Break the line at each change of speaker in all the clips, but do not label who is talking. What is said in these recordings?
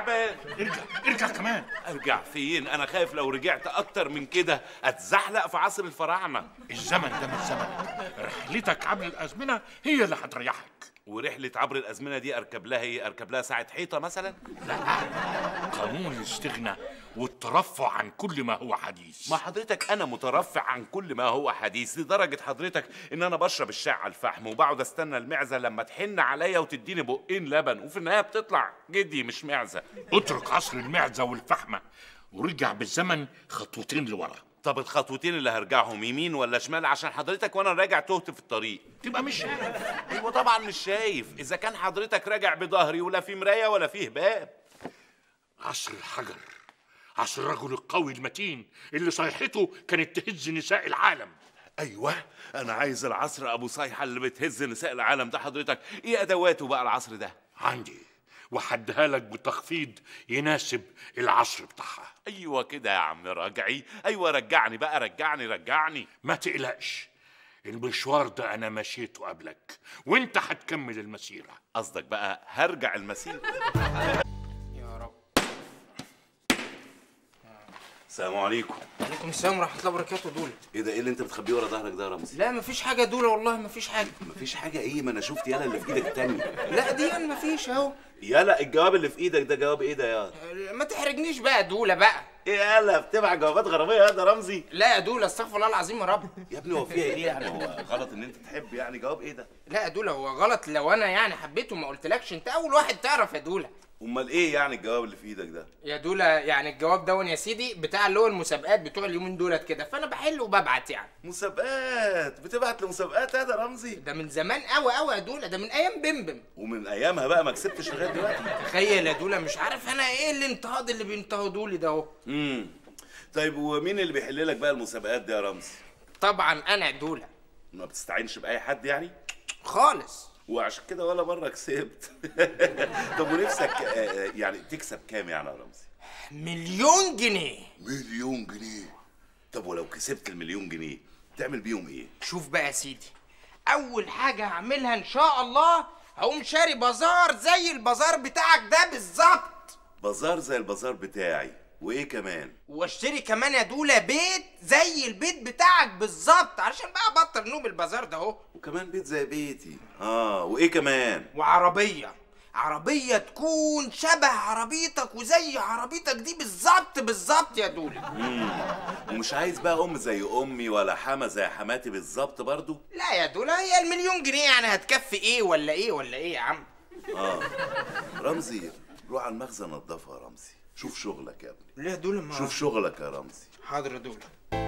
تعبان
ارجع ارجع كمان
ارجع فين انا خايف لو رجعت اكتر من كده اتزحلق في عصر الفراعنه
الزمن ده مش زمنك رحلتك عبر الازمنه هي اللي هتريحك
ورحله عبر الازمنه دي اركب لها ايه اركب لها ساعه حيطه مثلا
قانون الاستغناء والترفع عن كل ما هو حديث
ما حضرتك انا مترفع عن كل ما هو حديث لدرجه حضرتك ان انا بشرب الشاي على الفحم وبقعد استنى المعزه لما تحن عليا وتديني بقين لبن وفي النهايه بتطلع جدي مش معزه
اترك عصر المعزه والفحمه ورجع بالزمن خطوتين لورا
طب الخطوتين اللي هرجعهم يمين ولا شمال عشان حضرتك وانا راجع تهت في الطريق
تبقى مش شايف
ايوه طبعا مش شايف اذا كان حضرتك راجع بظهري ولا في مرايه ولا فيه باب
عصر الحجر عصر الرجل القوي المتين اللي صيحته كانت تهز نساء العالم
ايوه انا عايز العصر ابو صيحه اللي بتهز نساء العالم ده حضرتك ايه ادواته بقى العصر ده
عندي وحدها لك بتخفيض يناسب العصر بتاعها
ايوه كده يا عم راجعي ايوه رجعني بقى رجعني رجعني
ما تقلقش المشوار ده انا مشيته قبلك وانت هتكمل المسيره
قصدك بقى هرجع المسير
يا رب
السلام عليكم
عليكم السلام ورحمه الله وبركاته دول
ايه ده ايه اللي انت بتخبيه ورا ظهرك ده يا رمزي
لا مفيش حاجه دول والله مفيش حاجه
مفيش حاجه ايه ما انا شفت يالا اللي في ايدك التاني
لا دي مفيش اهو
يالا الجواب اللي في ايدك ده جواب ايه ده يا
ما تحرجنيش بقى دوله بقى
ايه يالا بتبع جوابات غراميه يا ده رمزي
لا يا دوله استغفر الله العظيم يا رب
يا ابني هو فيها ايه يعني هو غلط ان انت تحب يعني جواب ايه ده
لا يا دوله هو غلط لو انا يعني حبيته وما قلتلكش انت اول واحد تعرف يا دوله
امال ايه يعني الجواب اللي في ايدك ده
يا دوله يعني الجواب دون يا سيدي بتاع اللي هو المسابقات بتوع اليومين دولت كده فانا بحل وببعت يعني
مسابقات بتبعت لمسابقات يا ده رمزي
ده من زمان قوي قوي يا دوله ده من ايام بمبم
ومن ايامها بقى ما كسبتش لغايه دلوقتي
تخيل يا دوله مش عارف انا ايه الانتهاض اللي بينتهضوا لي ده اهو
امم طيب ومين اللي بيحل لك بقى المسابقات دي يا رمزي
طبعا انا يا دوله
ما بتستعينش باي حد يعني
خالص
وعشان كده ولا مره كسبت طب ونفسك آه، آه، يعني تكسب كام يعني يا رمزي
مليون جنيه
مليون جنيه طب ولو كسبت المليون جنيه تعمل بيهم ايه
شوف بقى يا سيدي اول حاجه هعملها ان شاء الله هقوم شاري بازار زي البازار بتاعك ده بالظبط
بازار زي البازار بتاعي وايه كمان
واشتري كمان يا دوله بيت زي البيت بتاعك بالظبط علشان بقى بطل نوم البازار ده اهو
وكمان بيت زي بيتي اه وايه كمان
وعربيه عربية تكون شبه عربيتك وزي عربيتك دي بالظبط بالظبط يا دوله
ومش عايز بقى ام زي امي ولا حما زي حماتي بالظبط برضو
لا يا دوله هي المليون جنيه يعني هتكفي ايه ولا ايه ولا ايه يا عم
اه رمزي روح على المخزن نضفها يا رمزي شوف شغلك يا ابني
ليه يا دوله ما
شوف شغلك يا رمزي
حاضر يا دوله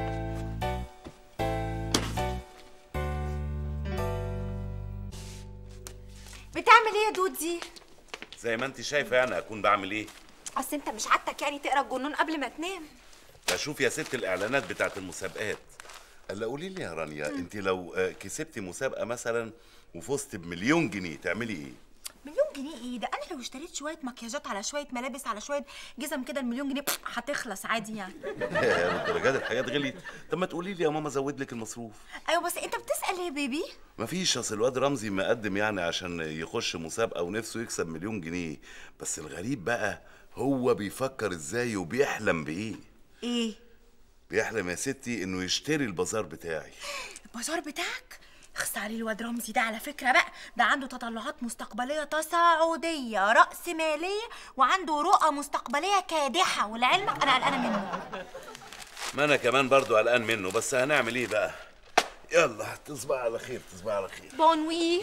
بتعمل ايه يا دودي
زي ما انت شايفه يعني اكون بعمل ايه
اصل انت مش عادتك يعني تقرا الجنون قبل ما تنام
بشوف يا ست الاعلانات بتاعت المسابقات الا قولي لي يا رانيا انت لو آه، كسبتي مسابقه مثلا وفزت بمليون جنيه تعملي ايه
مليون جنيه ايه ده انا لو اشتريت شويه مكياجات على شويه ملابس على شويه جزم كده المليون جنيه هتخلص عادي يعني
يا الدرجات الحاجات غليت طب ما تقولي لي يا ماما زود لك المصروف
ايوه بس انت بتسال ليه يا بيبي
مفيش اصل الواد رمزي مقدم يعني عشان يخش مسابقه ونفسه يكسب مليون جنيه بس الغريب بقى هو بيفكر ازاي وبيحلم بايه
ايه
بيحلم يا ستي انه يشتري البازار بتاعي
البازار بتاعك اخس عليه الواد رمزي ده على فكره بقى ده عنده تطلعات مستقبليه تصاعديه راس ماليه وعنده رؤى مستقبليه كادحه ولعلمك انا قلقانه منه
ما انا كمان برضو قلقان منه بس هنعمل ايه بقى يلا تصبح على خير تصبح على خير
بونوي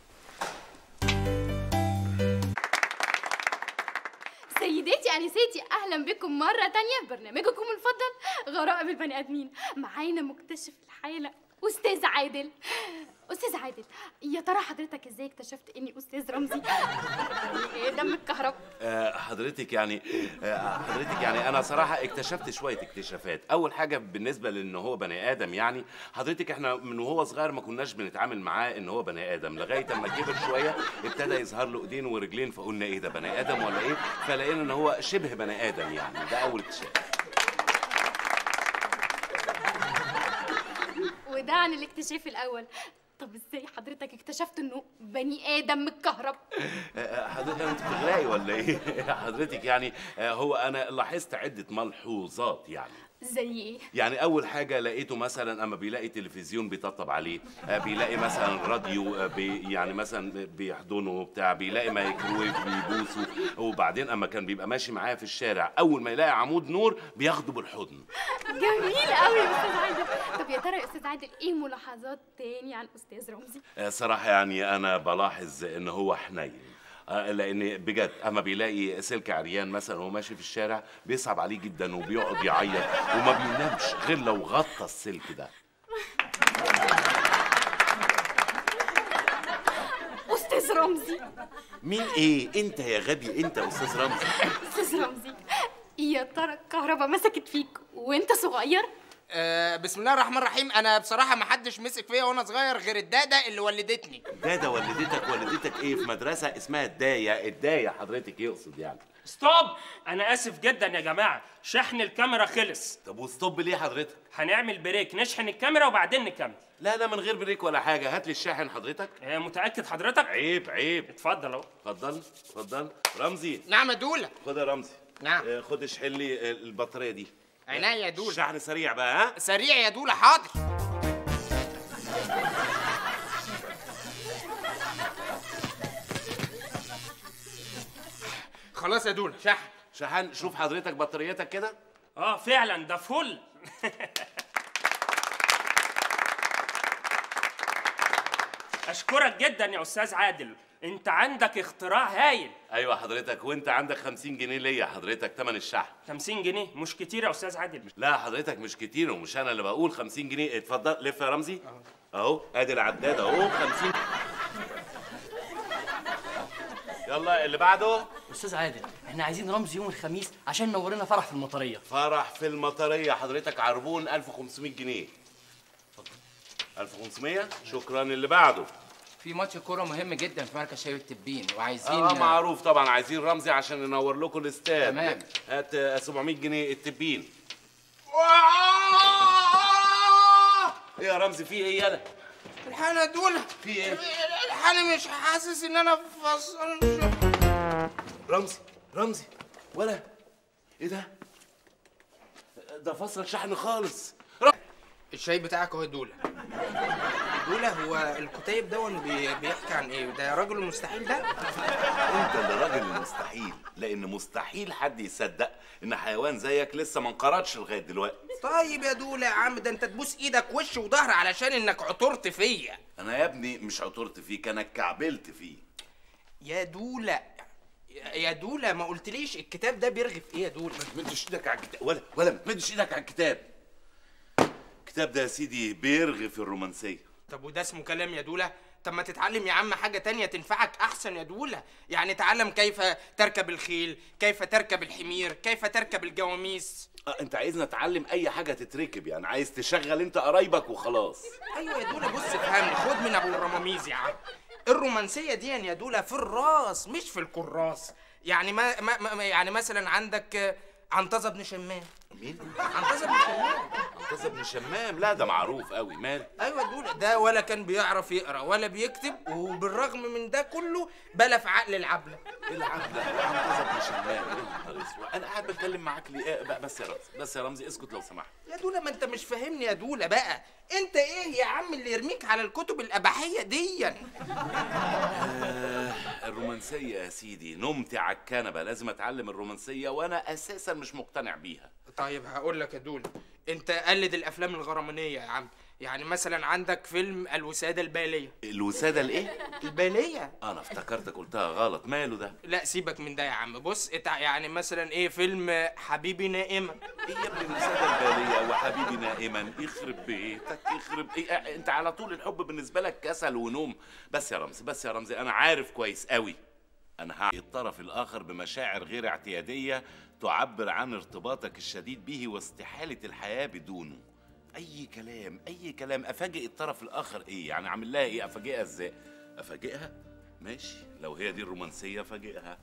سيداتي انساتي اهلا بكم مره تانية في برنامجكم المفضل غرائب البني ادمين معانا مكتشف الحاله استاذ عادل استاذ عادل يا ترى حضرتك ازاي اكتشفت اني استاذ رمزي إيه دم الكهرب
آه، حضرتك يعني آه، حضرتك يعني انا صراحه اكتشفت شويه اكتشافات اول حاجه بالنسبه لان هو بني ادم يعني حضرتك احنا من وهو صغير ما كناش بنتعامل معاه ان هو بني ادم لغايه اما كبر شويه ابتدى يظهر له ايدين ورجلين فقلنا ايه ده بني ادم ولا ايه فلقينا ان هو شبه بني ادم يعني ده اول اكتشاف
وده عن الاكتشاف الاول طب ازاي حضرتك اكتشفت انه بني ادم متكهرب
آه، حضرتك انت بتغرقي ولا ايه حضرتك يعني آه، هو انا لاحظت عده ملحوظات يعني
زي ايه
يعني اول حاجه لقيته مثلا اما بيلاقي تلفزيون بيطبطب عليه آه، بيلاقي مثلا راديو آه، بي يعني مثلا بيحضنه بتاع بيلاقي مايكرويف بيبوسه وبعدين اما كان بيبقى ماشي معايا في الشارع اول ما يلاقي عمود نور بياخده بالحضن
جميل قوي يا استاذ عادل طب يا ترى يا استاذ عادل ايه ملاحظات تاني عن استاذ رمزي
آه، صراحة يعني أنا بلاحظ إن هو حنين آه، لأن بجد أما بيلاقي سلك عريان مثلا وهو ماشي في الشارع بيصعب عليه جدا وبيقعد يعيط وما بينامش غير لو غطى السلك ده
استاذ رمزي
مين إيه؟ أنت يا غبي أنت أستاذ رمزي
استاذ رمزي يا ترى الكهرباء مسكت فيك وانت صغير
آه بسم الله الرحمن الرحيم انا بصراحه ما حدش مسك فيا وانا صغير غير الداده اللي ولدتني
دادا والدتك والدتك إيه في مدرسة اسمها الداية الداية حضرتك يقصد يعني
ستوب انا اسف جدا يا جماعه شحن الكاميرا خلص
طب وستوب ليه حضرتك؟
هنعمل بريك نشحن الكاميرا وبعدين نكمل
لا لا من غير بريك ولا حاجة هات لي الشاحن حضرتك
آه، متاكد حضرتك
عيب عيب
اتفضل اهو
اتفضل اتفضل رمزي
نعم يا دوله
خد يا رمزي
نعم.
آه، خد اشحن لي البطاريه دي
عينيا يا دوله
شحن سريع بقى ها
سريع يا دوله حاضر خلاص يا دوله شحن
شحن شوف حضرتك بطاريتك كده
اه فعلا ده فل اشكرك جدا يا استاذ عادل انت عندك اختراع هايل
ايوه حضرتك وانت عندك 50 جنيه ليا حضرتك تمن الشحن
50 جنيه مش كتير يا استاذ عادل
لا حضرتك مش كتير ومش انا اللي بقول 50 جنيه اتفضل لف يا رمزي اهو ادي العداد اهو 50 يلا اللي بعده
استاذ عادل احنا عايزين رمز يوم الخميس عشان نورنا فرح في المطريه
فرح في المطريه حضرتك عربون 1500 جنيه 1500 شكرا اللي بعده
في ماتش كوره مهم جدا في مركز شباب التبين وعايزين
اه معروف طبعا عايزين رمزي عشان ننور لكم الاستاد
تمام.
هات آه، 700 جنيه التبين ايه يا رمزي في ايه يالا
الحقنا يا دوله
في ايه
الحقنا مش حاسس ان انا فصل
رمزي رمزي ولا ايه ده ده فصل شحن خالص رم-
الشاي بتاعك اهو يا دوله دوله هو الكتيب ده بي- بيحكي عن ايه ده راجل المستحيل ده
انت اللي راجل المستحيل لان مستحيل حد يصدق ان حيوان زيك لسه ما انقرضش لغايه دلوقتي
طيب يا دوله يا عم ده انت تبوس ايدك وش وظهر علشان انك عطرت فيا
انا يا ابني مش عطرت فيك انا اتكعبلت فيه
يا دوله يا يا دوله ما قلتليش الكتاب ده بيرغي في ايه يا دوله
ما تمدش ايدك على الكتاب ولا ولا ما تمدش ايدك على الكتاب الكتاب ده يا سيدي بيرغي في الرومانسيه
طب وده اسمه كلام يا دوله طب ما تتعلم يا عم حاجة تانية تنفعك أحسن يا دولة يعني تعلم كيف تركب الخيل كيف تركب الحمير كيف تركب الجواميس
آه، انت عايزني اتعلم اي حاجه تتركب يعني عايز تشغل انت قرايبك وخلاص
أيوة يا دولة بص افهمني خد من أبو الرماميز يا عم الرومانسية دي يا دولة في الراس مش في الكراس يعني ما, ما, ما يعني مثلا عندك آه، عنتظة بن شمام
مين
عنتظة بن شمام
عنتظة بن شمام لا ده معروف قوي مال
ايوه دول ده ولا كان بيعرف يقرا ولا بيكتب وبالرغم من ده كله بلا في عقل العبله
العب عنتظة بن شمام يا نهار اسود انا قاعد بتكلم معاك ليه آه، بقى بس يا رمزي بس يا رمزي اسكت لو سمحت
يا دولا ما انت مش فاهمني يا دولا بقى انت ايه يا عم اللي يرميك على الكتب الاباحيه دي
الرومانسيه يا سيدي نمت على الكنبه لازم اتعلم الرومانسيه وانا اساسا مش مقتنع بيها
طيب هقول لك يا دولا انت قلد الافلام الغرامانيه يا عم يعني مثلا عندك فيلم الوساده الباليه
الوساده الايه
الباليه
انا افتكرتك قلتها غلط ماله ده
لا سيبك من ده يا عم بص اتع- يعني مثلا ايه فيلم حبيبي نائمه
ايه يا ابني الوساده الباليه وحبيبي نائما يخرب بيتك يخرب إيه آه، انت على طول الحب بالنسبه لك كسل ونوم بس يا رمزي بس يا رمزي انا عارف كويس قوي انا هعي الطرف الاخر بمشاعر غير اعتياديه تعبر عن ارتباطك الشديد به واستحاله الحياه بدونه اي كلام اي كلام افاجئ الطرف الاخر ايه يعني اعمل لها ايه افاجئها ازاي افاجئها ماشي لو هي دي الرومانسيه افاجئها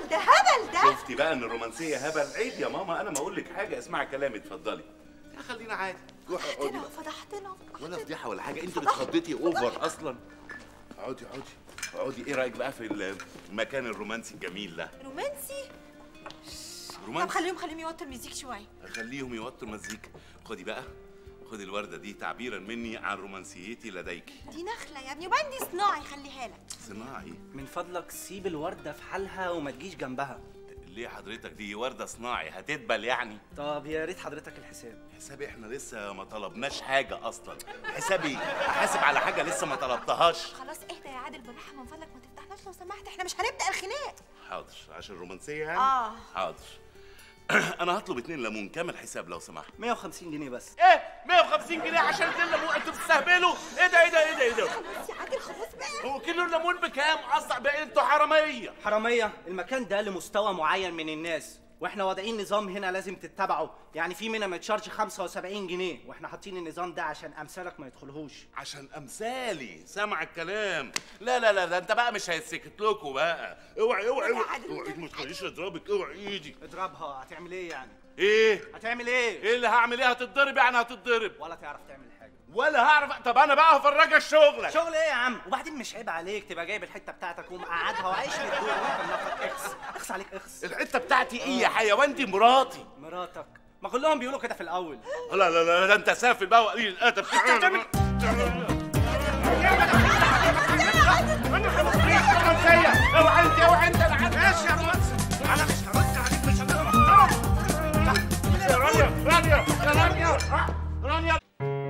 ده هبل ده
شفتي بقى ان الرومانسيه هبل عيب يا ماما انا ما اقول لك حاجه اسمعي كلامي اتفضلي يا خلينا عادي روحي اقعدي
فضحتنا
بقى.
فضحتنا
ولا فضيحه ولا حاجه انت اللي اتخضيتي اوفر اصلا اقعدي اقعدي اقعدي ايه رايك بقى في المكان الرومانسي الجميل ده
رومانسي طب
رومانسي
خليهم خليهم يوطوا الميوزك شويه
خليهم يوطوا المزيكا خدي بقى خدي الورده دي تعبيرا مني عن رومانسيتي لديك
دي نخله يا ابني وبعدين دي صناعي خليها لك
صناعي
من فضلك سيب الوردة في حالها وما تجيش جنبها
ليه حضرتك دي ورده صناعي هتدبل يعني
طب يا ريت حضرتك الحساب
حسابي احنا لسه ما طلبناش حاجه اصلا حسابي احاسب على حاجه لسه ما طلبتهاش
خلاص اهدى يا عادل بالراحه من فضلك ما تفتحناش لو سمحت احنا مش هنبدا الخناق
حاضر عشان الرومانسيه يعني
آه.
حاضر انا هطلب اتنين ليمون كام الحساب لو سمحت
150 جنيه بس
ايه 150 جنيه عشان كيلو ليمون انتوا بتستهبلوا ايه ده ايه ده ايه ده ايه ده
خلاص يا عادل خلاص بقى
هو كيلو الليمون بكام اصلا بقى انتوا حراميه
حرامية المكان ده لمستوى معين من الناس واحنا واضعين نظام هنا لازم تتبعه يعني في منها متشارج 75 جنيه واحنا حاطين النظام ده عشان امثالك ما يدخلهوش
عشان امثالي سامع الكلام لا لا لا ده انت بقى مش هيسكت لكم بقى اوعي اوعي اوعي
عادل،
اوعي ما تخليش اضربك اوعي ايدي
اضربها هتعمل ايه يعني
ايه
هتعمل ايه
ايه اللي هعمل ايه هتتضرب يعني هتتضرب
ولا تعرف تعمل حاجه
ولا هعرف طب انا بقى هفرجك شغلك
شغل ايه يا عم وبعدين مش عيب عليك تبقى جايب الحته بتاعتك ومقعدها وعايش في الدور وانت منفض اخس اخس عليك اخس
الحته بتاعتي ايه يا حيوان دي مراتي
مراتك ما كلهم بيقولوا كده في الاول
لا لا لا ده انت سافل بقى وقليل الادب
هتعمل-
اوعى انت اوعى انت ماشي يا رومانسي
انا مش هرد عليك مش هضربك
يا رانيا رانيا يا رانيا رانيا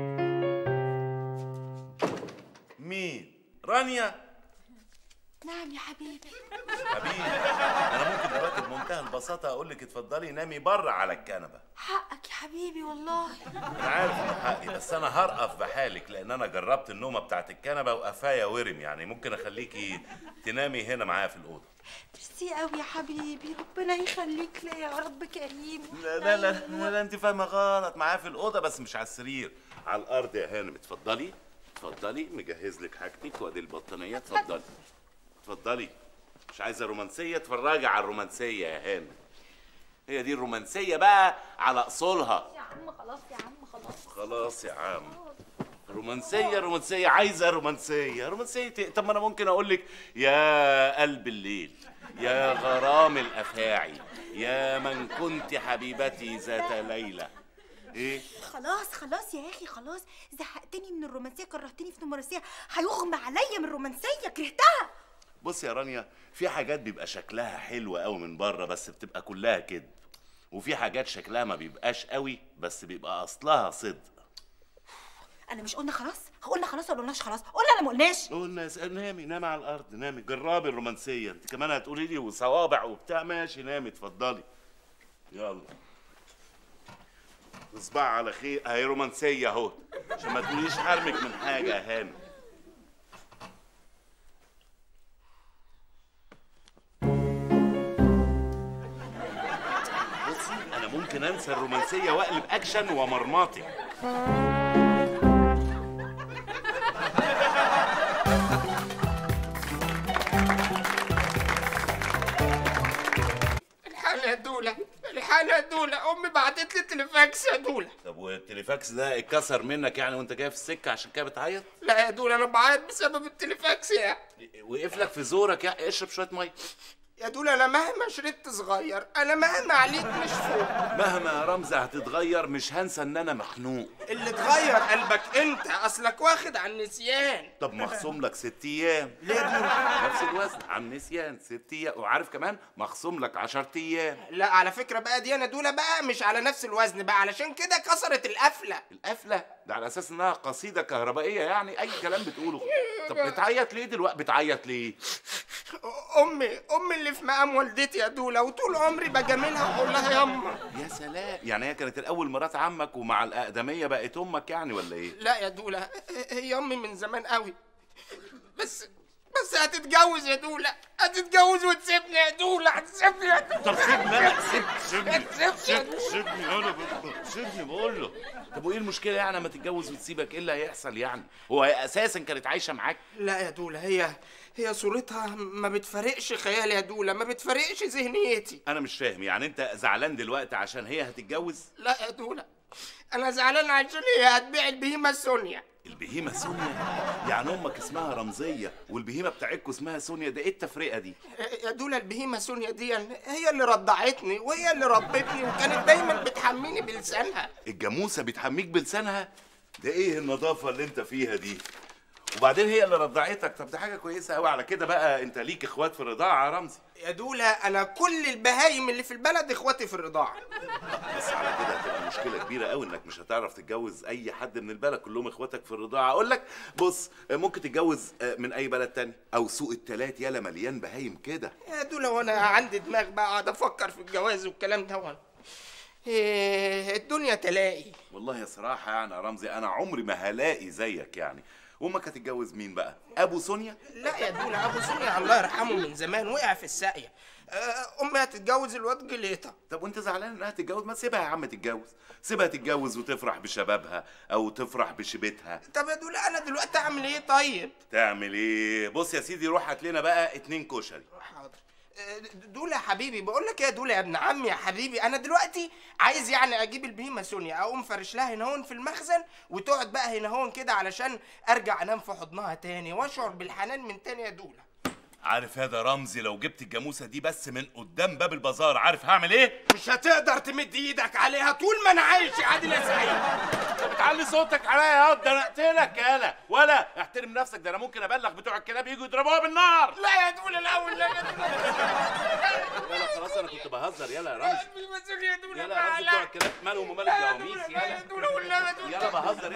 مين رانيا
نعم يا حبيبي
حبيبي انا ممكن دلوقتي بمنتهى البساطه اقول لك اتفضلي نامي بره على الكنبه
حقك يا حبيبي والله
انا عارف انه حقي بس انا هرقف بحالك لان انا جربت النومه بتاعت الكنبه وقفايا ورم يعني ممكن اخليكي تنامي هنا معايا في الاوضه
ميرسي قوي يا حبيبي ربنا يخليك ليا يا رب كريم
لا لا لا, لا, لا انت فاهمه غلط معايا في الاوضه بس مش على السرير على الارض يا هانم اتفضلي اتفضلي مجهز لك حاجتك وادي البطانيه اتفضلي اتفضلي مش عايزه رومانسيه اتفرجي على الرومانسيه يا هانم هي دي الرومانسيه بقى على اصولها
يا عم خلاص يا عم خلاص
خلاص يا عم رومانسية رومانسية عايزة رومانسية رومانسية إيه؟ طب ما أنا ممكن أقول لك يا قلب الليل يا غرام الأفاعي يا من كنت حبيبتي ذات ليلى إيه؟
خلاص خلاص يا اخي خلاص زهقتني من الرومانسيه كرهتني في الرومانسيه هيغمى عليا من الرومانسيه كرهتها
بص يا رانيا في حاجات بيبقى شكلها حلو قوي من بره بس بتبقى كلها كذب وفي حاجات شكلها ما بيبقاش قوي بس بيبقى أصلها صدق
انا مش قلنا خلاص قلنا خلاص ولا قلناش خلاص قلنا انا ما قلناش
قلنا يا سيدي نامي نامي على الارض نامي جربي الرومانسيه انت كمان هتقولي لي وصوابع وبتاع ماشي نامي اتفضلي يلا تصبحي على خير اهي رومانسيه اهو عشان ما تقوليش حرمك من حاجه يا هانم بصي انا ممكن انسى الرومانسيه واقلب اكشن ومرمطي
الحالة يا دولة الحالة يا دولة أمي بعتت لي تليفاكس يا دولة
طب والتليفاكس ده اتكسر منك يعني وانت جاي في السكه عشان كده بتعيط
لا يا دولة أنا بعيط بسبب التليفاكس يا
وقف لك في زورك يعني اشرب شويه ميه
يا دولة أنا مهما شربت صغير أنا مهما عليك مش فوق
مهما يا رمزة هتتغير مش هنسى ان انا مخنوق
اللي اتغير قلبك أنت أصلك واخد على النسيان
طب مخصوم لك ست ايام ليه دول نفس الوزن على النسيان ست ايام وعارف كمان مخصوم لك 10 ايام
لا على فكرة بقى دي أنا دولة بقى مش على نفس الوزن بقى علشان كده كسرت القفلة
القفله ده على اساس انها قصيده كهربائيه يعني اي كلام بتقوله طب بتعيط ليه دلوقتي بتعيط ليه
أمي أمي اللي في مقام والدتي يا دولة وطول عمري بجاملها وأقول لها يما
يا سلام يعني هي كانت الاول مرات عمك ومع الاقدميه بقت امك يعني ولا ايه
لا يا دولة هي أمي من زمان قوي بس بس هتتجوز يا دولة هتتجوز وتسيبني يا دولة هتسيبني يا دولة
طب سيبني انا سيب سيبني
سيبني يا
سيب
دولة
سيبني انا سيبني بقول لك
طب وايه المشكله يعني لما تتجوز وتسيبك ايه اللي هيحصل يعني هو هي اساسا كانت عايشه معاك
لا يا دولة هي هي صورتها ما بتفارقش خيالي يا دولة ما بتفارقش ذهنيتي
انا مش فاهم يعني انت زعلان دلوقتي عشان هي هتتجوز
لا يا دولة أنا زعلان عشان هي هتبيع البهيمة سونيا
البهيمه سونيا يعني امك اسمها رمزيه والبهيمه بتاعتكوا اسمها سونيا ده ايه التفرقه دي
يا دولة البهيمة سونيا دي هي اللي رضعتني وهي اللي ربتني وكانت دايما بتحميني بلسانها
الجاموسه بتحميك بلسانها ده ايه النظافه اللي انت فيها دي وبعدين هي اللي رضعتك طب ده حاجه كويسه قوي على كده بقى انت ليك اخوات في الرضاعه يا رمزي
يا دولة أنا كل البهايم اللي في البلد إخواتي في الرضاعة
بس على كده هتبقى مشكله كبيره قوي انك مش هتعرف تتجوز اي حد من البلد كلهم اخواتك في الرضاعه اقول لك بص ممكن تتجوز من اي بلد تاني او سوق التلات يالا مليان بهايم كده
يا دولة وأنا عندي دماغ بقى أقعد أفكر في الجواز والكلام ده إيه الدنيا تلاقي
والله صراحه يعني يا رمزي انا عمري ما هلاقي زيك يعني وامك هتتجوز مين بقى ابو سونيا
لا يا دولة أبو سونيا الله يرحمه من زمان وقع في الساقية آه، أمي هتتجوز الواد جليطة
طب وانت زعلان انها تتجوز ما تسيبها يا عم تتجوز سيبها تتجوز وتفرح بشبابها او تفرح بشبتها
طب يا دولة أنا دلوقتي أعمل إيه طيب؟
تعمل ايه بص يا سيدي روح هات لنا بقى اتنين كشري
حاضر آه، دولة يا حبيبي بقول لك يا دولة يا ابن عمي يا حبيبي انا دلوقتي عايز يعني اجيب البهيمه سونيا اقوم فرش لها هنا هون في المخزن وتقعد بقى هنا هون كده علشان ارجع انام في حضنها تاني واشعر بالحنان من تاني يا دولة
عارف هذا رمزي لو جبت الجاموسه دي بس من قدام باب البازار عارف هعمل ايه
مش هتقدر تمد ايدك عليها طول ما انا عايش يا عادل يا سعيد
انت بتعلي صوتك عليا يا ده انا اقتلك يالا ولا احترم نفسك ده انا ممكن ابلغ بتوع الكلاب يجوا يضربوها بالنار
لا يا دولة الاول لا يا دولة
يلا خلاص انا كنت بهزر يلا يا رمزي
البهيمة سونيا يا دولة
يلا يا رمزي بتوع الكلاب مالهم ومال الجواميس
يا
يلا
دولة والله يا دولة
يلا بهزر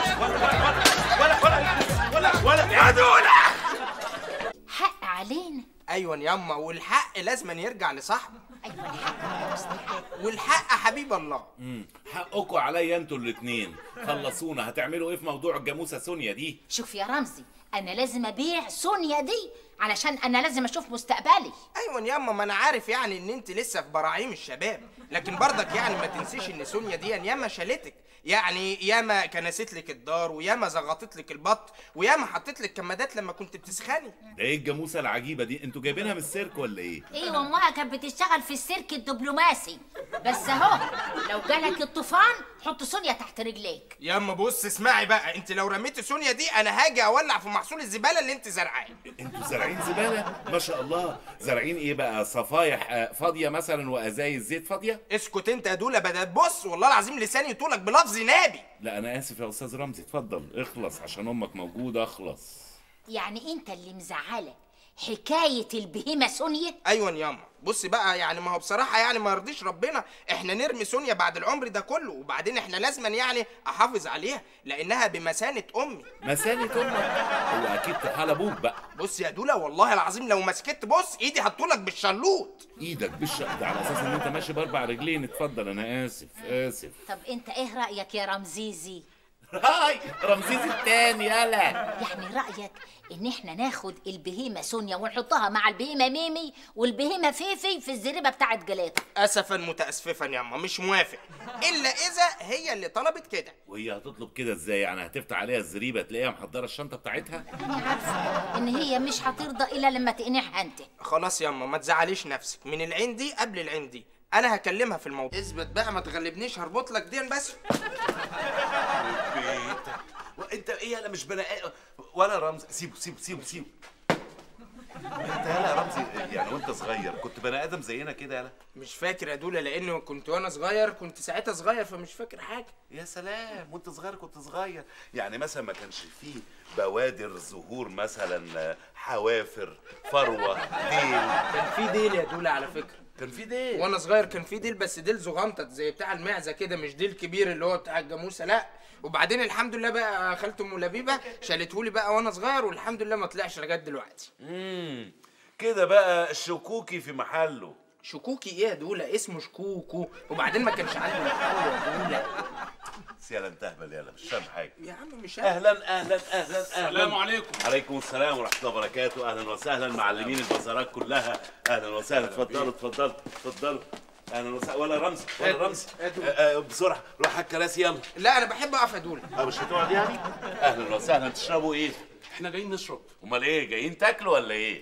ولا ولا ولا ولا ولا يا دولة
حق علينا
ايوه ياما والحق لازم يرجع لصاحبه
ايوه الحق يا أستاذ.
والحق حبيب الله
حقكم عليا انتوا الاتنين خلصونا هتعملوا ايه في موضوع الجاموسه سونيا دي
شوف يا رمزي انا لازم ابيع سونيا دي علشان انا لازم اشوف مستقبلي
ايوه ياما ما انا عارف يعني ان انت لسه في براعيم الشباب لكن برضك يعني ما تنسيش ان سونيا دي ياما شالتك يعني ياما كنست لك الدار وياما زغطت لك البط وياما حطت لك كمادات لما كنت بتسخني
ده ايه الجاموسه العجيبه دي انتوا جايبينها من السيرك ولا ايه
ايوه امها كانت بتشتغل في السيرك الدبلوماسي بس اهو لو جالك الطوفان حط سونيا تحت رجليك
ياما بص اسمعي بقى انت لو رميتي سونيا دي انا هاجي اولع في محصول الزباله اللي انت زرعاه
انتوا زارعين زباله ما شاء الله زارعين ايه بقى صفايح آه، فاضيه مثلا وازايز زيت فاضيه
اسكت انت يا دوله بدأ بص والله العظيم لساني يطولك بلفظ نابي
لا انا اسف يا استاذ رمزي اتفضل اخلص عشان امك موجوده اخلص
يعني انت اللي مزعلك حكايه البهيمه سونيا
ايوه ياما بص بقى يعني ما هو بصراحه يعني ما يرضيش ربنا احنا نرمي سونيا بعد العمر ده كله وبعدين احنا لازما يعني احافظ عليها لانها بمسانه امي
مسانة امك هو اكيد طحال ابوك بقى
بص يا دوله والله العظيم لو ما سكت بص ايدي هتطولك بالشلوط
ايدك بالشق ده على اساس ان انت ماشي باربع رجلين اتفضل انا اسف اسف
طب انت ايه رايك يا رمزيزي
هاي رمسيس التاني يلا
يعني رايك ان احنا ناخد البهيمه سونيا ونحطها مع البهيمه ميمي والبهيمه فيفي في الزريبه بتاعت جلاطه
اسفا متاسفا ياما مش موافق الا اذا هي اللي طلبت كده
وهي هتطلب كده ازاي يعني هتفتح عليها الزريبه تلاقيها محضره الشنطه بتاعتها
انا عارفه ان هي مش هترضى الا لما تقنعها انت
خلاص ياما ما تزعليش نفسك من العين دي قبل العين دي انا هكلمها في الموضوع اثبت بقى ما تغلبنيش هربط لك دين بس
بيتك وانت ايه انا مش بني آدم. ولا رمز سيبه سيبه سيبه سيبه انت يالا يا رمزي يعني وانت صغير كنت بني ادم زينا كده يالا
مش فاكر يا دوله لانه كنت وانا صغير كنت ساعتها صغير فمش فاكر حاجه
يا سلام وانت صغير كنت صغير يعني مثلا ما كانش فيه بوادر ظهور مثلا حوافر فروه ديل
كان في ديل يا دوله على فكره
كان في ديل
وانا صغير كان في ديل بس ديل زغنطط زي بتاع المعزه كده مش ديل كبير اللي هو بتاع الجاموسه لا وبعدين الحمد لله بقى خالته ام لبيبه شالتهولي بقى وانا صغير والحمد لله ما طلعش لغايه دلوقتي
امم كده بقى الشكوكي في محله
شكوكي ايه يا دوله اسمه شكوكو وبعدين ما كانش عندي محل يا دوله
بس يلا انت اهبل يلا مش فاهم حاجه
يا عم مش عارف.
اهلا اهلا اهلا اهلا
السلام عليكم
عليكم السلام ورحمه الله وبركاته اهلا وسهلا معلمين البازارات كلها اهلا وسهلا اتفضلوا اتفضلوا اتفضلوا اهلا وسهلا ولا رمزي ولا رمزي آه، آه، بسرعه روح على الكراسي يلا
لا انا بحب اقف يا دوله
اه مش هتقعد يعني اهلا وسهلا تشربوا ايه
احنا جايين نشرب
امال ايه جايين تاكلوا ولا ايه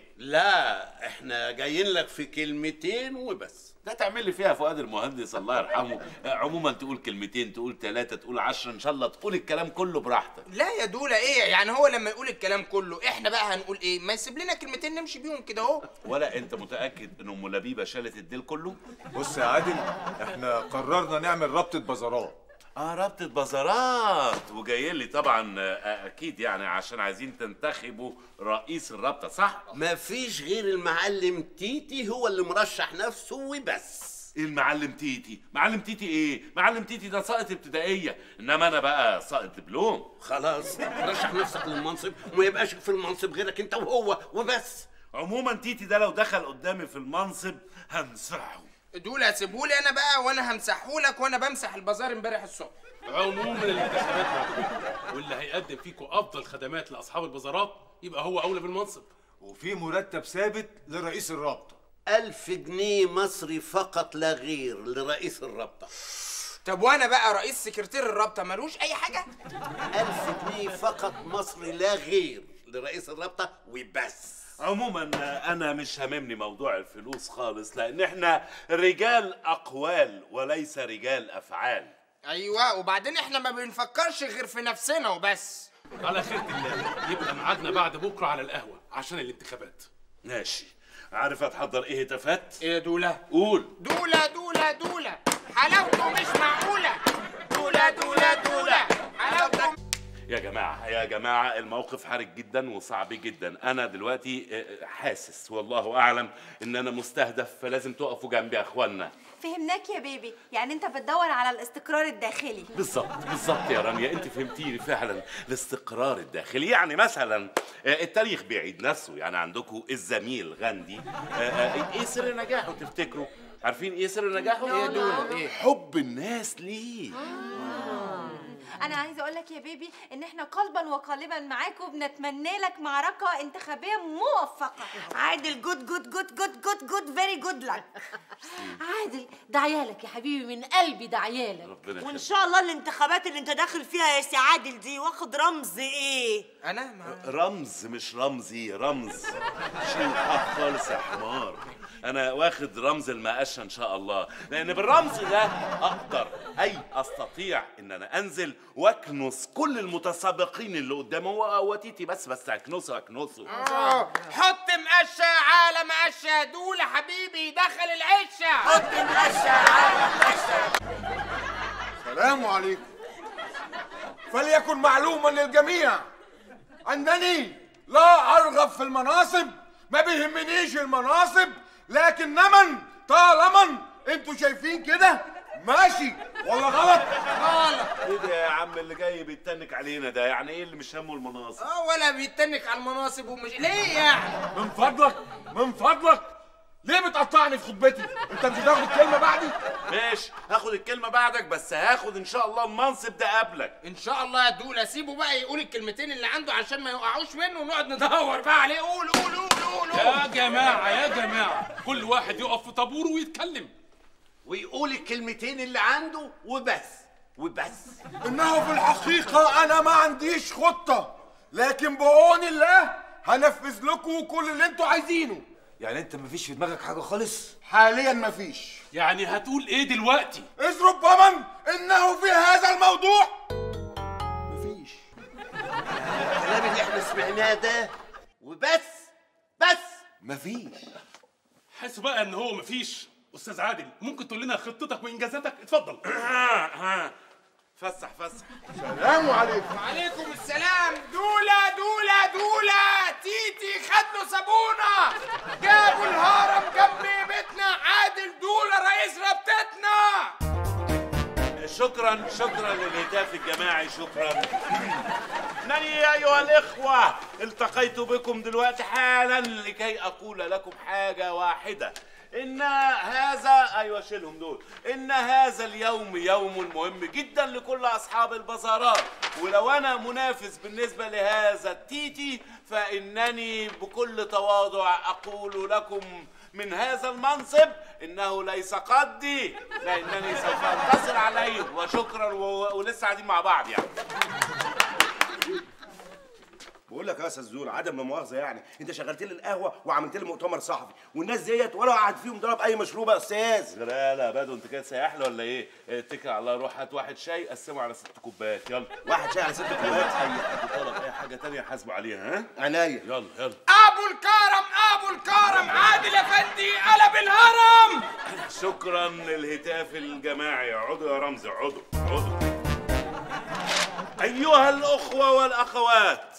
لا احنا جايين لك في كلمتين وبس
ده تعمل لي فيها فؤاد المهندس الله يرحمه آه، عموما تقول كلمتين تقول ثلاثة تقول عشرة ان شاء الله تقول الكلام كله براحتك
لا يا دوله ايه يعني هو لما يقول الكلام كله احنا بقى هنقول ايه ما يسيب لنا كلمتين نمشي بيهم كده اهو
ولا انت متأكد ان ام لبيبة شالت الديل كله
بص يا عادل احنا قررنا نعمل رابطة بازارات
اه رابطة بازارات وجاي لي طبعا آه، اكيد يعني عشان عايزين تنتخبوا رئيس الرابطة صح
مفيش غير المعلم تيتي هو اللي مرشح نفسه وبس
ايه المعلم تيتي معلم تيتي ايه معلم تيتي ده ساقط ابتدائية انما انا بقى ساقط دبلوم
خلاص رشح نفسك للمنصب وما يبقاش في المنصب غيرك انت وهو وبس
عموما تيتي ده لو دخل قدامي في المنصب همسحه
دوله سيبهولي انا بقى وانا همسحهولك وانا بمسح البازار امبارح الصبح
عموما الانتخابات مفتوحه واللي هيقدم فيكم افضل خدمات لاصحاب البازارات يبقى هو اولى بالمنصب
وفي مرتب ثابت لرئيس الرابطة
ألف جنيه مصري فقط لا غير لرئيس الرابطة
طب وانا بقى رئيس سكرتير الرابطه ملوش اي حاجه
ألف جنيه فقط مصري لا غير لرئيس الرابطة وبس
عموما انا مش هاممني موضوع الفلوس خالص لان احنا رجال اقوال وليس رجال افعال
ايوه وبعدين احنا ما بنفكرش غير في نفسنا وبس
على خيرة الله يبقى ميعادنا بعد بكره على القهوه عشان الانتخابات
ماشي عارف هتحضر ايه هتافات
ايه يا دوله
قول
دوله دوله دوله حلاوته مش معقوله دوله دوله دوله حلاوته
يا جماعة يا جماعة الموقف حرج جدا وصعب جدا أنا دلوقتي آه، حاسس والله أعلم إن أنا مستهدف فلازم تقفوا جنبي يا أخوانا
فهمناك يا بيبي يعني انت بتدور على الاستقرار الداخلي
بالظبط بالظبط يا رانيا انت فهمتيني فعلا الاستقرار الداخلي يعني مثلا آه، التاريخ بيعيد نفسه يعني عندكم الزميل غاندي آه، آه، ايه سر نجاحه تفتكروا عارفين ايه سر نجاحه
ايه يا دوله ايه
حب الناس ليه
انا عايزه اقول لك يا بيبي ان احنا قلبا وقالبا معاك وبنتمنى لك معركه انتخابيه موفقه
عادل جود جود جود جود جود جود فيري جود لك عادل ده عيالك يا حبيبي من قلبي ده عيالك
ربنا
وان
يخليك.
شاء الله الانتخابات اللي انت داخل فيها يا سي عادل دي واخد رمز ايه
انا ما
رمز مش رمزي رمز شيل الحق خالص يا حمار انا واخد رمز المقشه ان شاء الله لان بالرمز ده اقدر اي استطيع ان انا انزل واكنس كل المتسابقين اللي قدامي هو هو تيتي بس بس اكنسه اكنسه
آه، حط مقشه على مقشه دوله حبيبي دخل العشه حط مقشه على مقشه
السلام عليكم فليكن معلوما للجميع أنني لا أرغب في المناصب ما بيهمنيش المناصب لكن من طالما انتوا شايفين كده ماشي ولا غلط
ايه ده يا عم اللي جاي بيتنك علينا ده يعني ايه اللي مش همه المناصب
اه ولا بيتنك على المناصب ومش ليه يعني
من فضلك من فضلك ليه بتقطعني في خطبتي انت مش هتاخد كلمه بعدي
ماشي هاخد الكلمه بعدك بس هاخد ان شاء الله المنصب ده قبلك
ان شاء الله يا دوله سيبه بقى يقول الكلمتين اللي عنده عشان ما يوقعوش منه ونقعد ندور بقى عليه قول قول قول قول, قول.
يا جماعه يا جماعه كل واحد يقف في طابوره ويتكلم
ويقول الكلمتين اللي عنده وبس وبس
انه في الحقيقه انا ما عنديش خطه لكن بعون الله هنفذ لكم كل اللي انتوا عايزينه
يعني انت مفيش في دماغك حاجه خالص
حاليا مفيش
يعني هتقول ايه دلوقتي
اذ ربما انه في هذا الموضوع مفيش
الكلام اللي احنا سمعناه ده وبس بس
مفيش
حاسس بقى ان هو مفيش استاذ عادل ممكن تقول لنا خطتك وانجازاتك اتفضل
فسح فسح
السلام عليكم
وعليكم السلام دولة دولة دولة تيتي خد له صابونة جابوا الهرم جنب بيتنا عادل دولة رئيس رابطتنا
شكرا شكرا للهتاف الجماعي شكرا انني ايها الاخوه التقيت بكم دلوقتي حالا لكي اقول لكم حاجه واحده ان هذا ايوه شيلهم دول ان هذا اليوم يوم مهم جدا لكل اصحاب البازارات ولو انا منافس بالنسبه لهذا التيتي فانني بكل تواضع اقول لكم من هذا المنصب انه ليس قدي لانني سوف انتصر عليه وشكرا و... ولسه قاعدين مع بعض يعني
بقول لك يا استاذ زول عدم لا مؤاخذه يعني انت شغلت لي القهوه وعملت لي مؤتمر صحفي والناس ديت ولا قعد فيهم ضرب اي مشروب يا استاذ
لا لا بدو انت كده سياح ولا ايه؟ اتكل على الله روح هات واحد شاي قسمه على ست كوبايات يلا
واحد شاي على ست كوبايات
اي حد طلب اي حاجه تانية حاسبه عليها ها؟
عناية
يلا يلا
ابو الكرم ابو الكرم عادل افندي قلب الهرم
شكرا للهتاف الجماعي اقعدوا يا رمزي اقعدوا اقعدوا ايها الاخوه والاخوات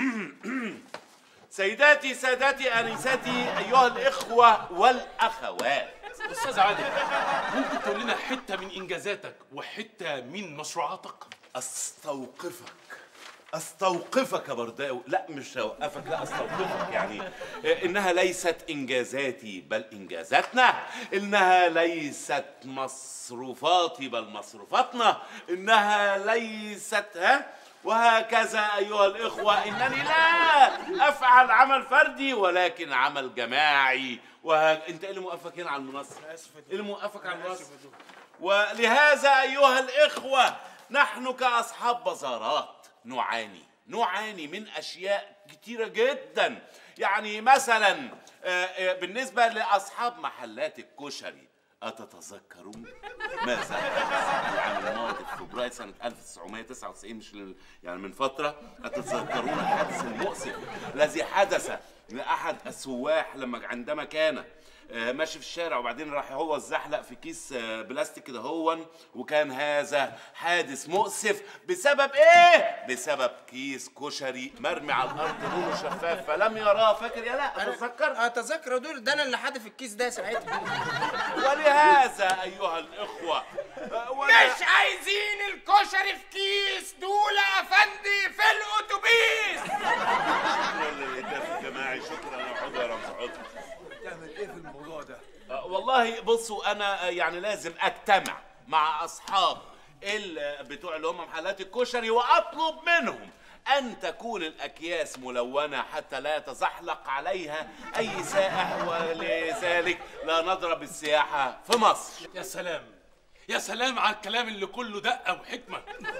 سيداتي سادتي انساتي ايها الاخوه والاخوات
استاذ عادل ممكن تقول لنا حته من انجازاتك وحته من مشروعاتك
استوقفك استوقفك يا برداوي لا مش اوقفك لا استوقفك يعني انها ليست انجازاتي بل انجازاتنا انها ليست مصروفاتي بل مصروفاتنا انها ليست ها وهكذا ايها الاخوه انني لا افعل عمل فردي ولكن عمل جماعي وه... انت ايه اللي موقفك هنا على المنصه ايه اللي موقفك على المنصه ولهذا ايها الاخوه نحن كاصحاب بازارات نعاني نعاني من اشياء كتيره جدا يعني مثلا آه، آه، بالنسبه لاصحاب محلات الكشري أتتذكرون ماذا حدث العام الماضي في فبراير سنة 1999 مش لل- يعني من فترة أتتذكرون الحادث المؤسف الذي حدث لأحد السواح لما عندما كان آه، ماشي في الشارع وبعدين راح هو اتزحلق في كيس آه، بلاستيك كده هون وكان هذا حادث مؤسف بسبب ايه؟ بسبب كيس كشري مرمي على الارض لونه شفاف فلم يراه فاكر يا لا اتذكر
اتذكر دول ده انا اللي حادف الكيس ده ساعتها
ولهذا ايها الاخوه آه، ولا-
مش عايزين الكشري في كيس دول افندي في الاتوبيس
شكرا للهتاف الجماعي شكرا يا عضو يا رمز عضو
تعمل ايه في الموضوع ده؟
آه، والله بصوا انا آه، يعني لازم اجتمع مع اصحاب ال- بتوع اللي هم محلات الكشري واطلب منهم ان تكون الاكياس ملونه حتى لا يتزحلق عليها اي سائح ولذلك لا نضرب السياحه في مصر
يا سلام يا سلام على الكلام اللي كله دقه وحكمه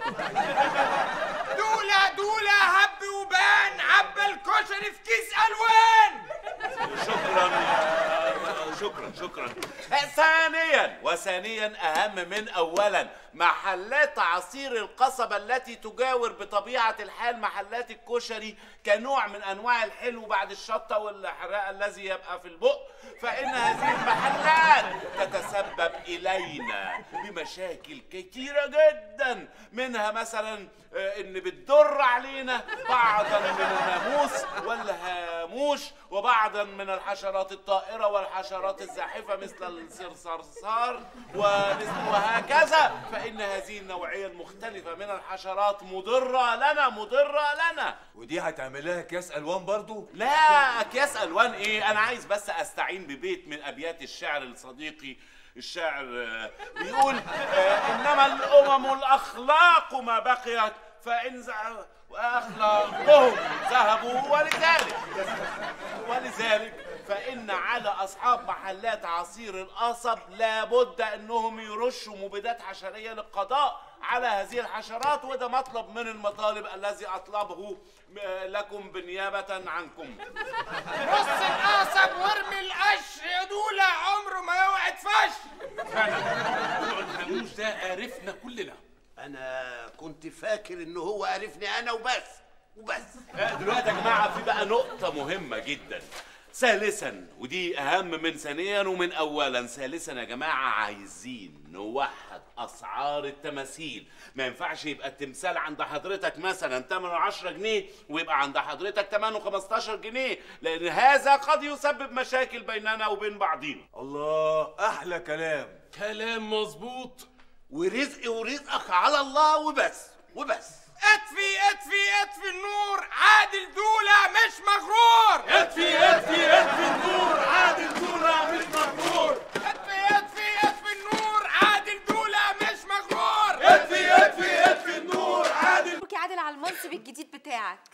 دولة دولة هب وبان عبى الكشري في كيس الوان
شكرا يا- شكرا شكرا ثانيا وثانيا اهم من اولا محلات عصير القصبة التي تجاور بطبيعة الحال محلات الكشري كنوع من انواع الحلو بعد الشطة والحراق الذي يبقى في البق فان هذه المحلات تتسبب الينا بمشاكل كتيرة جدا منها مثلا آه، ان بتضر علينا بعضا من الناموس والهاموش وبعضا من الحشرات الطائرة والحشرات الزاحفة مثل الصرصار ومثل وهكذا فإن هذه النوعية المختلفة من الحشرات مضرة لنا مضرة لنا
ودي هتعمل لها كاس الوان برضو؟
لا اكياس الوان ايه انا عايز بس استعين ببيت من ابيات الشعر لصديقي الشاعر آه، بيقول آه، انما الامم الاخلاق ما بقيت فان زع- واخلاقهم ذهبوا ولذلك ولذلك فان على اصحاب محلات عصير القصب لابد انهم يرشوا مبيدات حشريه للقضاء على هذه الحشرات وده مطلب من المطالب الذي اطلبه آه، لكم بالنيابه عنكم
رص القصب وارمي القش يا دولة عمره ما يوعد فش
فعلا موضوع الهاموش ده قرفنا كلنا
انا كنت فاكر ان هو عرفني انا وبس وبس
آه، دلوقتي يا جماعه في بقى نقطه مهمه جدا ثالثا ودي اهم من ثانيا ومن اولا ثالثا يا جماعه عايزين نوحد اسعار التماثيل ما ينفعش يبقى التمثال عند حضرتك مثلا ثمنه 10 جنيه ويبقى عند حضرتك ثمنه 15 جنيه لان هذا قد يسبب مشاكل بيننا وبين بعضينا
الله احلى كلام
كلام مظبوط
ورزقي ورزقك على الله وبس وبس
اطفي اطفي اطفي النور عادل دولة مش مغرور
اطفي اطفي اطفي النور عادل دولة مش مغرور
اطفي اطفي اطفي النور عادل دولة مش مغرور
اطفي اطفي اطفي النور عادل
مبروك يا عادل على المنصب الجديد بتاعك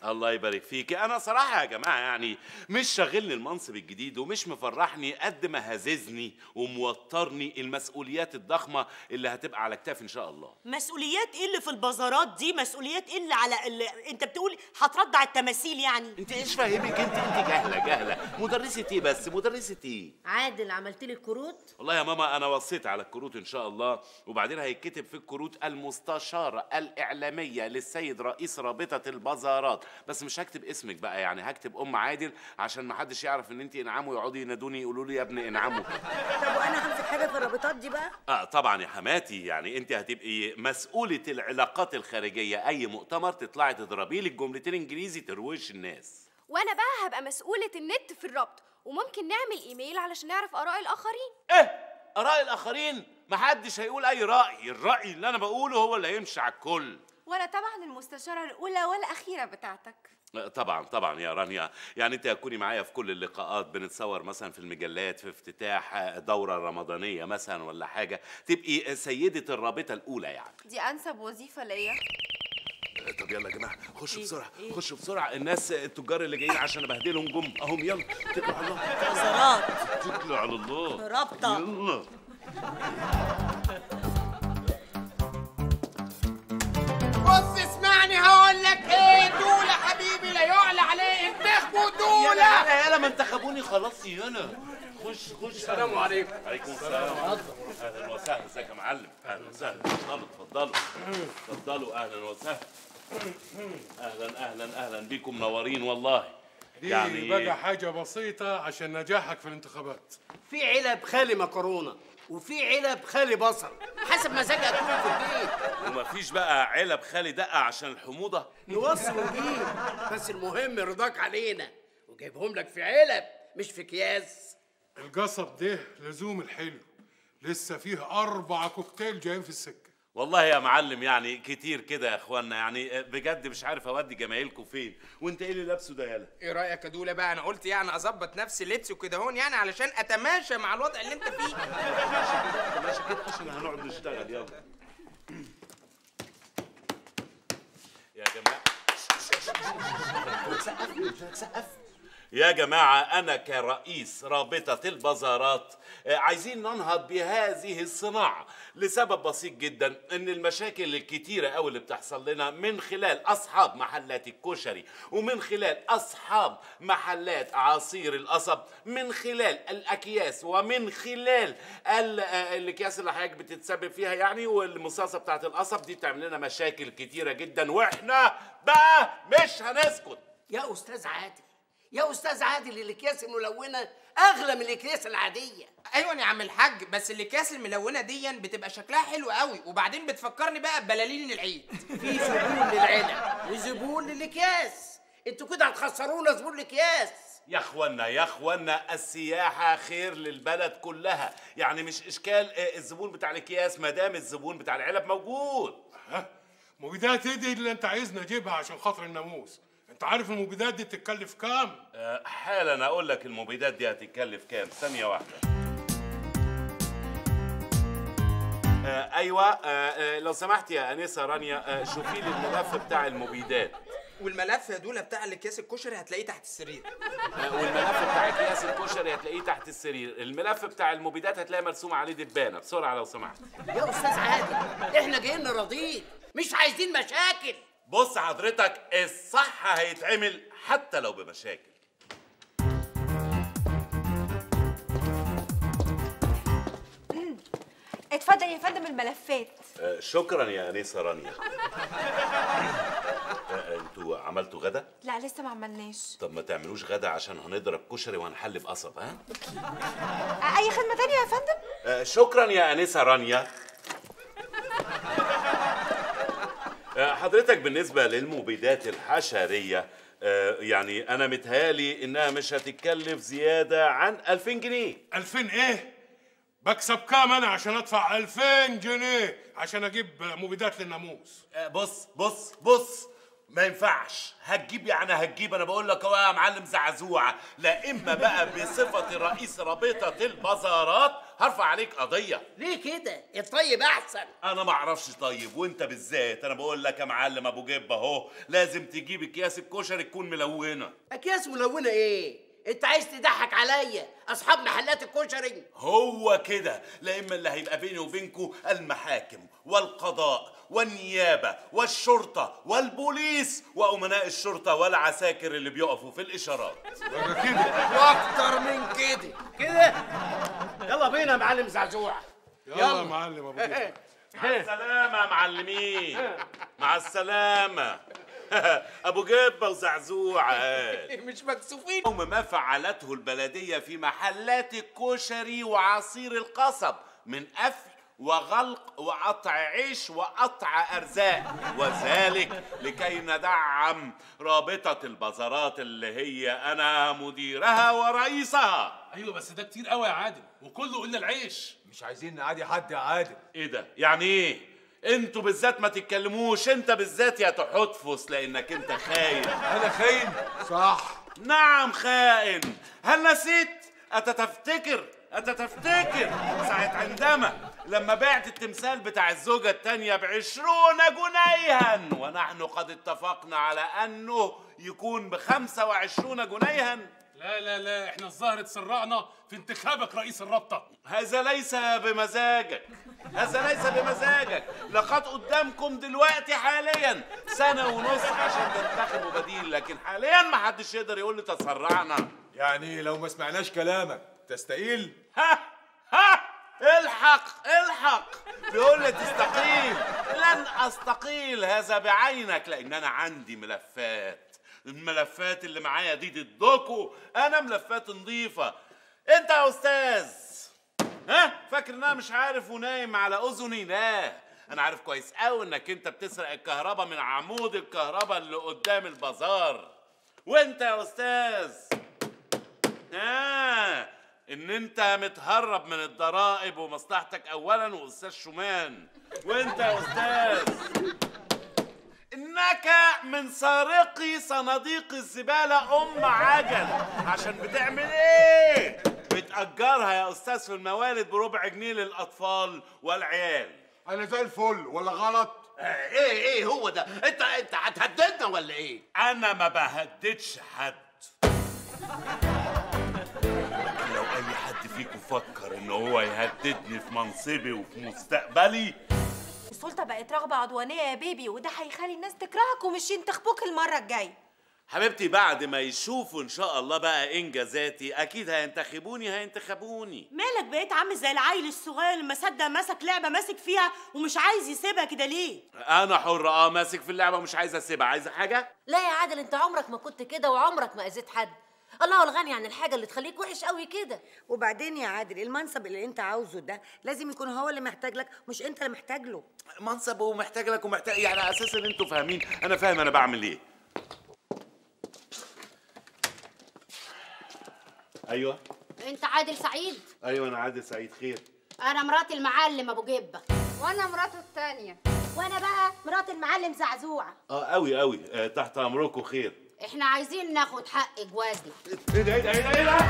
الله يبارك فيك انا صراحه يا جماعه يعني مش شاغلني المنصب الجديد ومش مفرحني قد ما هززني وموترني المسؤوليات الضخمه اللي هتبقى على كتافي ان شاء الله
مسؤوليات ايه اللي في البازارات دي مسؤوليات ايه اللي على اللي انت بتقول هترضع التماثيل يعني
انت ايش فاهمك انت انت جاهله جاهله مدرسه ايه بس مدرسه ايه
عادل عملت لي الكروت
والله يا ماما انا وصيت على الكروت ان شاء الله وبعدين هيتكتب في الكروت المستشاره الاعلاميه للسيد رئيس رابطه البازارات بس مش هكتب اسمك بقى يعني هكتب ام عادل عشان ما حدش يعرف ان انت انعام ويقعدوا ينادوني يقولوا لي يا ابن انعام وكده.
طب وانا همسك حاجه في الرابطات دي بقى
اه طبعا يا حماتي يعني انت هتبقي مسؤوله العلاقات الخارجيه اي مؤتمر تطلعي تضربي لي الجملتين انجليزي تروش الناس
وانا بقى هبقى مسؤولة النت في الربط وممكن نعمل ايميل علشان نعرف اراء الاخرين
اراء الاخرين محدش هيقول اي راي الراي اللي انا بقوله هو اللي هيمشي على الكل
وانا طبعا المستشارة الاولى والاخيرة بتاعتك
طبعا طبعا يا رانيا يعني انت هتكوني معايا في كل اللقاءات بنتصور مثلا في المجلات في افتتاح دوره رمضانيه مثلا ولا حاجه تبقي سيده الرابطه الاولى يعني
دي انسب وظيفة ليا
طب يلا يا جماعه خشوا بسرعه خشوا بسرعه الناس التجار اللي جايين عشان ابهدلهم جم اهم يلا اتكلوا على الله
بازارات
اتكلوا على الله
رابطة.
يلا
بص اسمعني هقول لك ايه دولة حبيبي لا يعلى عليه انتخبوا دولة
يلا يلا ما انتخبوني خلاص يلا خش خش
السلام عليكم.
عليكم السلام اهلا وسهلا ازيك يا معلم اهلا وسهلا اتفضلوا اتفضلوا اتفضلوا اهلا وسهلا اهلا اهلا اهلا بيكم منورين والله
دي يعني بقى حاجه بسيطه عشان نجاحك في الانتخابات
في علب خالي مكرونه وفي علب خالي بصل حسب مزاجك تكون في البيت
ومفيش بقى علب خالي دقه عشان الحموضه
نوصي ونجيب بس المهم رضاك علينا وجايبهم لك في علب مش في اكياس
القصب ده لزوم الحلو لسه فيه اربع كوكتيل جايين في السكه
والله يا معلم يعني كتير كده يا اخوانا يعني بجد مش عارف اودي جمايلكم فين وانت ايه اللي لابسه ده يالا
ايه رايك يا دوله بقى انا قلت يعني اظبط نفسي لبس وكده هون يعني علشان اتماشى مع الوضع اللي انت فيه
ماشي كده عشان هنقعد نشتغل يلا يا جماعه يا جماعة أنا كرئيس رابطة البازارات آه، عايزين ننهض بهذه الصناعة لسبب بسيط جدا إن المشاكل الكتيرة أوي اللي بتحصل لنا من خلال أصحاب محلات الكشري ومن خلال أصحاب محلات عصير القصب من خلال الأكياس ومن خلال ال- آه، الأكياس اللي حضرتك بتتسبب فيها يعني والمصاصة بتاعت القصب دي بتعمل لنا مشاكل كتيرة جدا وإحنا بقى مش هنسكت
يا استاذ عادل يا استاذ عادل الاكياس الملونه اغلى من الاكياس العاديه
ايوه يا عم الحاج بس الاكياس الملونه دي بتبقى شكلها حلو قوي وبعدين بتفكرني بقى ببلالين العيد
في زبون للعلب وزبون للاكياس انتوا كده هتخسرونا زبون الاكياس
يا اخوانا يا اخوانا السياحة خير للبلد كلها يعني مش اشكال آه، الزبون بتاع الاكياس ما دام الزبون بتاع العلب موجود
ها مبيدات ايه دي اللي انت عايزنا نجيبها عشان خاطر الناموس انت عارف المبيدات دي تتكلف كام
آه، حالا اقول لك المبيدات دي هتتكلف كام ثانية واحدة آه ايوه آه آه لو سمحت يا انسه رانيا آه شوفي لي الملف بتاع المبيدات
والملف يا دوله بتاع الاكياس الكشري هتلاقيه تحت السرير
آه والملف بتاع اكياس الكشري هتلاقيه تحت السرير الملف بتاع المبيدات هتلاقي مرسوم عليه دبانه بسرعه لو سمحت
يا استاذ عادل احنا جايين نراضيك مش عايزين مشاكل
بص حضرتك الصح هيتعمل حتى لو بمشاكل
اتفضل يا فندم الملفات
آه، شكرا يا انسه رانيا آه، انتوا عملتوا غدا
لا لسه ما عملناش
طب ما تعملوش غدا عشان هنضرب كشري وهنحل بقصب ها
آه، اي خدمه تانية يا فندم
آه، شكرا يا انسه رانيا آه، حضرتك بالنسبه للمبيدات الحشريه آه، يعني انا متهيالي انها مش هتتكلف زياده عن 2000 جنيه
2000 ايه بكسب كام انا عشان ادفع 2000 جنيه عشان اجيب مبيدات للناموس
آه، بص بص بص ما ينفعش هتجيب يعني هتجيب انا بقول لك اهو يا معلم زعزوعه لا اما بقى بصفه رئيس رابطه البازارات هرفع عليك قضيه
ليه كده الطيب احسن
انا ما اعرفش طيب وانت بالذات انا بقول لك يا معلم ابو جيب اهو لازم تجيب اكياس الكشري تكون ملونه
اكياس ملونه ايه انت عايز تضحك عليا اصحاب محلات الكشري
هو كده لا اما اللي هيبقى بيني وبينكو المحاكم والقضاء والنيابه والشرطه والبوليس وامناء الشرطه والعساكر اللي بيقفوا في الاشارات
واكتر من كده كده يلا بينا يا معلم زعزوع
يلا يا معلم ابو جيب
مع السلامه يا معلمين مع السلامه ابو جبه وزعزوع قال
مش مكسوفين
يوم ما فعلته البلديه في محلات الكشري وعصير القصب من قفل وغلق وقطع عيش وقطع ارزاق وذلك لكي ندعم رابطه البازارات اللي هي انا مديرها ورئيسها
ايوه بس ده كتير قوي يا عادل وكله الا العيش
مش عايزين نعادي حد يا عادل
ايه ده يعني ايه انتوا بالذات ما تتكلموش انت بالذات يا تحتفس لانك انت خاين
انا خاين
صح نعم خائن هل نسيت أتتفتكر أتتفتكر ساعة عندما لما بعت التمثال بتاع الزوجة التانية بعشرون جنيها ونحن قد اتفقنا على أنه يكون بخمسة وعشرون جنيها
لا لا لا احنا الظاهر اتسرعنا في انتخابك رئيس الرابطه
هذا ليس بمزاجك هذا ليس بمزاجك لقد قدامكم دلوقتي حاليا سنة ونص عشان تنتخبوا بديل لكن حاليا ما حدش يقدر يقول لي تسرعنا
يعني لو ما سمعناش كلامك تستقيل
ها ها الحق الحق بيقول لي تستقيل لن استقيل هذا بعينك لان انا عندي ملفات الملفات اللي معايا دي ضدكوا انا ملفات نظيفه انت يا استاذ ها فاكر ان انا مش عارف ونايم على اذني لا انا عارف كويس قوي انك انت بتسرق الكهرباء من عمود الكهرباء اللي قدام البازار وانت يا استاذ ها ان انت متهرب من الضرائب ومصلحتك اولا واستاذ شومان وانت يا استاذ انك من سارقي صناديق الزباله ام عجل عشان بتعمل ايه بتاجرها يا استاذ في الموالد بربع جنيه للاطفال والعيال
انا زي الفل ولا غلط
ايه ايه هو ده انت انت هتهددنا ولا ايه
انا ما بهددش حد لو اي حد فيكم فكر ان هو يهددني في منصبي وفي مستقبلي
السلطة بقت رغبة عدوانية يا بيبي وده هيخلي الناس تكرهك ومش ينتخبوك المرة الجاية
حبيبتي بعد ما يشوفوا ان شاء الله بقى انجازاتي اكيد هينتخبوني هينتخبوني
مالك بقيت عامل زي العيل الصغير لما صدق مسك لعبه ماسك فيها ومش عايز يسيبها كده ليه
انا حر اه ماسك في اللعبه ومش عايز اسيبها عايزه حاجه
لا يا عادل انت عمرك ما كنت كده وعمرك ما اذيت حد الله الغني عن الحاجه اللي تخليك وحش قوي كده
وبعدين يا عادل المنصب اللي انت عاوزه ده لازم يكون هو اللي محتاج لك مش انت اللي محتاج له
منصب ومحتاج لك ومحتاج يعني اساسا انتوا فاهمين انا فاهم انا بعمل ايه ايوه
انت عادل سعيد
ايوه انا عادل سعيد خير
انا مرات المعلم ابو جبه
وانا مراته التانية
وانا بقى مرات المعلم زعزوعه
اه قوي قوي آه تحت امركم خير
احنا عايزين ناخد حق جوازنا
ايه ده ايه ده ايه ده ايه ده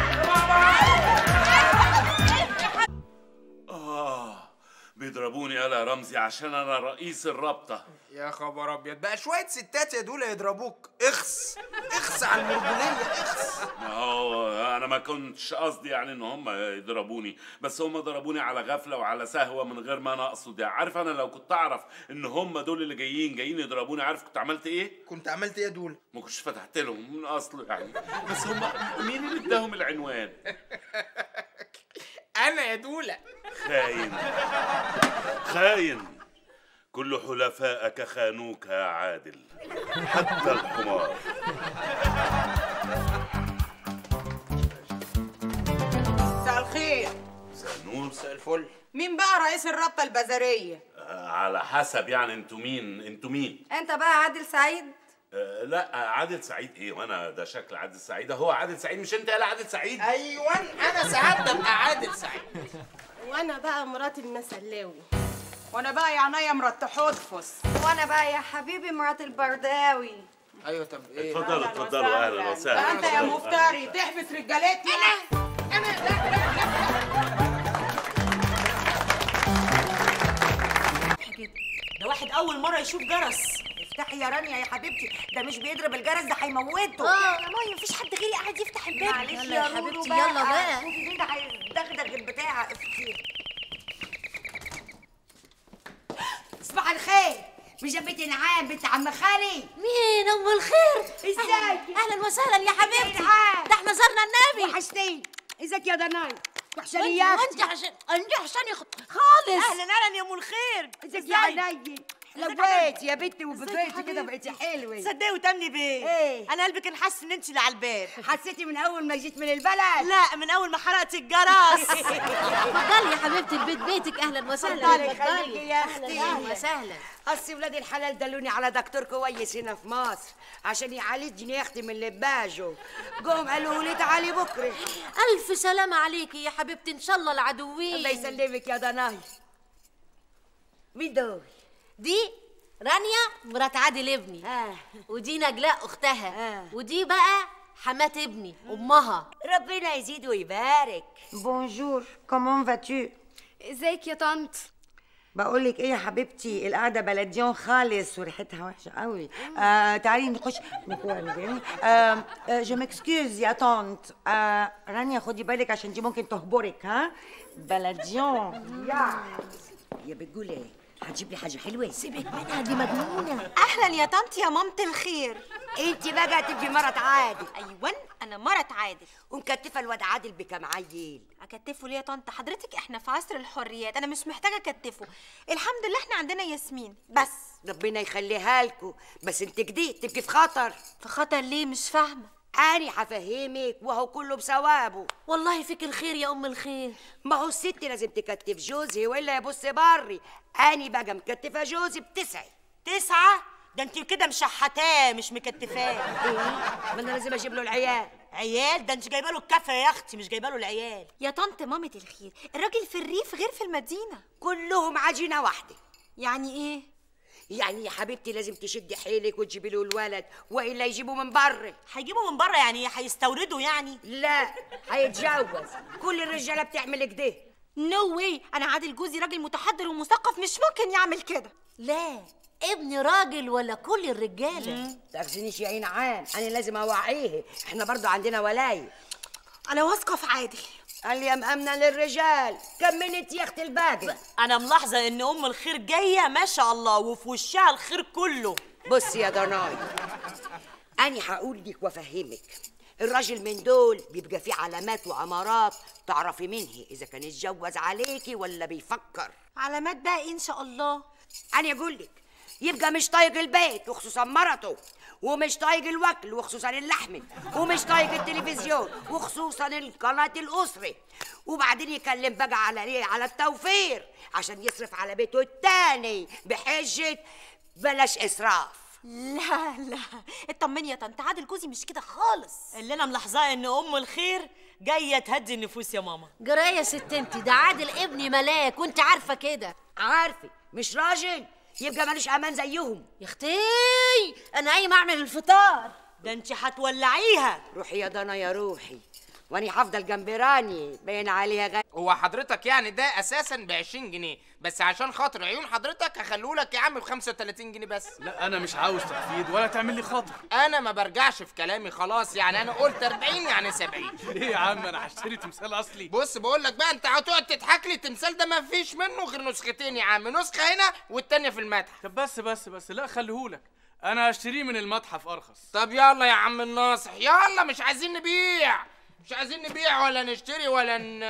اه بيضربوني يالا يا رمزي عشان انا رئيس الرابطه
يا خبر ابيض بقى شويه ستات يا دول يضربوك اخس اخس على المرجوليه اخس
ما هو انا ما كنتش قصدي يعني ان هم يضربوني بس هم ضربوني على غفله وعلى سهوه من غير ما انا اقصد يعني عارف انا لو كنت اعرف ان هم دول اللي جايين جايين يضربوني عارف كنت عملت ايه
كنت عملت ايه يا دول
ما كنتش فتحت لهم من اصله يعني بس هم مين اللي اداهم العنوان
انا يا دوله
خاين خاين كل حلفائك خانوك يا عادل حتى الحمار
مساء الخير
نور
مساء الفل
مين بقى رئيس الرابطه البازاريه
آه، على حسب يعني انتوا مين انتوا مين
انت بقى عادل سعيد
آه، لا عادل سعيد ايه وانا ده شكل عادل سعيد هو عادل سعيد مش انت يا عادل سعيد
ايوه انا ساعات ببقى عادل سعيد
وانا بقى مرات المسلاوي
وانا بقى يا عينيا مرات تحتفس
وانا بقى يا حبيبي مرات البرداوي
ايوه طب ايه
اتفضلوا اتفضلوا اهلا وسهلا
بقى انت يا
اتفضلوا.
مفتري تحبس رجالتنا انا
الواحد اول مره يشوف جرس
افتحي يا رانيا يا حبيبتي ده مش بيضرب الجرس ده هيموته
اه يا ماي مفيش حد غيري قاعد يفتح الباب
معلش
يلا
يا
يا
رورو
حبيبتي
بقى
يلا بقى
شوفي مين ده هيدغدغ البتاع افتحي صباح الخير مش بنت نعام بنت عم خالي
مين ام الخير
ازاي
اهلا وسهلا يا حبيبتي
نعام.
ده احنا زرنا النبي
وحشتيني ازيك يا دناي وحشاني
وانت-
يا
وانت عشان انت عشان خالص
اهلا اهلا يا ام الخير
ازيك يا عيني لويت يا بنتي وبقيتي كده بقيتي حلوه
صدقي وتمني بيه
ايه
انا قلبي كان حاسس ان انت اللي على الباب
حسيتي من اول ما جيت من البلد
لا من اول ما حرقت الجرس
اتفضلي يا حبيبتي البيت بيتك اهلا وسهلا
اتفضلي
اتفضلي.
خليكي يا اختي
اهلا وسهلا
اصل ولاد الحلال دلوني على دكتور كويس هنا في مصر عشان يعالجني يا اختي من لباجه جم قالوا لي تعالي بكره
الف سلامه عليكي يا حبيبتي ان شاء الله العدوين
الله يسلمك يا دناي مين دول
دي رانيا مرات عادل ابني
آه.
ودي نجلاء اختها
آه.
ودي بقى حمات ابني امها
ربنا يزيد ويبارك بونجور كومون فاتو
ازيك يا طنط
بقول لك ايه يا حبيبتي القعده بلديون خالص وريحتها وحشه قوي آه تعالي نخش آه جو مكسكيوز يا طنط آه رانيا خدي بالك عشان دي ممكن تهبرك ها بلديون يا يا بتقول ايه هتجيب لي حاجه حلوه سيبك منها دي مجنونه
اهلا يا طنط يا مامة الخير
انت بقى تبقي مرة عادل
ايوه انا مرة عادل
ومكتفه الواد عادل بكام عيل
اكتفه ليه يا طنط حضرتك احنا في عصر الحريات انا مش محتاجه اكتفه الحمد لله احنا عندنا ياسمين بس
ربنا يخليها لكم بس انت جديد تبقي في خطر
في خطر ليه مش فاهمه
أنا هفهمك وهو كله بثوابه
والله فيك الخير يا ام الخير
ما هو الست لازم تكتف جوزي ولا يبص بري أنا بقى مكتفة جوزي بتسعة
تسعة ده انت كده مشحتاه مش مكتفاه
ايه ما انا لازم اجيب له العيال
عيال ده انت جايبه له الكفه يا اختي مش جايبه له العيال
يا طنط مامة الخير الراجل في الريف غير في المدينه
كلهم عجينة واحدة
يعني ايه
يعني يا حبيبتي لازم تشدي حيلك وتجيبي له الولد والا يجيبوه من بره
هيجيبوا من بره يعني هيستوردوا يعني
لا هيتجوز كل الرجاله بتعمل كده
نو واي انا عادل جوزي راجل متحضر ومثقف مش ممكن يعمل كده
لا ابني راجل ولا كل الرجاله
تاخذنيش يا عين عام انا لازم اوعيه احنا برضو عندنا ولايه
انا واثقه في عادل
قال يا مأمنة للرجال كملت يا اخت الباقي
انا ملاحظه ان ام الخير جايه ما شاء الله وفي وشها الخير كله
بصي يا ضناي أنا هقول لك وأفهمك الراجل من دول بيبقى فيه علامات وأمارات تعرفي منها إذا كان اتجوز عليكي ولا بيفكر
علامات بقى إيه ان شاء الله
أنا أقول لك يبقى مش طايق البيت وخصوصا مرته ومش طايق الوكل وخصوصا اللحمة ومش طايق التلفزيون وخصوصا القناة الأسري وبعدين يكلم بقى على ايه على التوفير عشان يصرف على بيته التاني بحجة بلاش إسراف
لا لا اطمني يا طنط عادل جوزي مش كده خالص
اللي انا ملاحظاه ان ام الخير جايه تهدي النفوس يا ماما
جرايه يا ست انت ده عادل ابني ملاك وانت عارفه كده
عارفة مش راجل يبقى ملوش أمان زيهم
يا اختي انا قايمه اعمل الفطار
ده انت هتولعيها
روحي يا ضنا يا روحي واني هفضل جنب راني باين عليها غير
هو حضرتك يعني ده اساسا ب 20 جنيه بس عشان خاطر عيون حضرتك هخليه لك يا عم ب 35 جنيه بس
لا انا مش عاوز تخفيض ولا تعمل لي خاطر
انا ما برجعش في كلامي خلاص يعني انا قلت 40 يعني 70
ليه يا عم انا هشتري تمثال اصلي
بص بقول لك بقى انت هتقعد تضحك لي التمثال ده ما فيش منه غير نسختين يا عم نسخه هنا والتانيه في المتحف
طب بس بس بس لا خليهولك انا هشتريه من المتحف ارخص
طب يلا يا عم الناصح يلا مش عايزين نبيع مش عايزين نبيع ولا نشتري ولا ن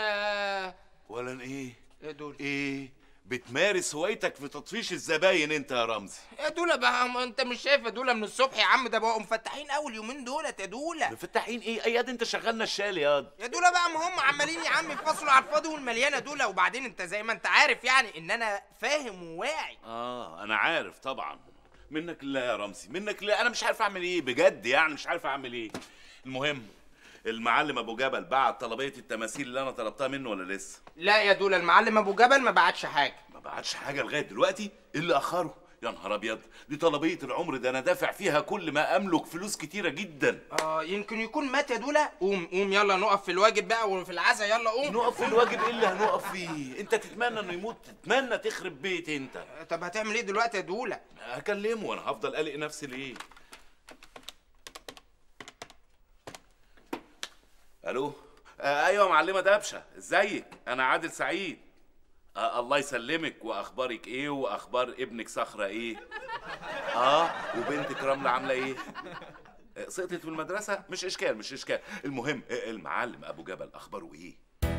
ولا ايه
ايه دول
ايه بتمارس هوايتك في تطفيش الزباين انت يا رمزي
يا دولة بقى ما انت مش شايف يا دولة من الصبح يا عم ده بقوا مفتحين اول يومين دولت يا دولة
مفتحين ايه اياد انت شغلنا الشال ياض
يا دولة بقى ما هم عمالين يا عم يفصلوا على الفاضي والمليانة دولة وبعدين انت زي ما انت عارف يعني ان انا فاهم وواعي
اه انا عارف طبعا منك لا يا رمزي منك لا انا مش عارف اعمل ايه بجد يعني مش عارف اعمل ايه المهم المعلم ابو جبل بعت طلبيه التماثيل اللي انا طلبتها منه ولا لسه
لا يا دولة المعلم ابو جبل ما بعتش حاجة
ما بعتش حاجه لغايه دلوقتي ايه اللي اخره يا نهار ابيض دي طلبيه العمر ده انا دافع فيها كل ما املك فلوس كتيره جدا
اه يمكن يكون مات يا دولا قوم قوم يلا نقف في الواجب بقى وفي العزا يلا قوم
نقف في الواجب ايه اللي هنقف فيه انت تتمنى انه يموت تتمنى تخرب بيت انت
طب هتعمل ايه دلوقتي يا دولا
هكلمه وانا هفضل قلق نفسي ليه الو آه ايوه معلمه دبشه ازيك انا عادل سعيد آه الله يسلمك واخبارك ايه واخبار ابنك صخره ايه اه وبنتك رمله عامله ايه آه، سقطت في المدرسه مش اشكال مش اشكال المهم آه، المعلم ابو جبل اخباره ايه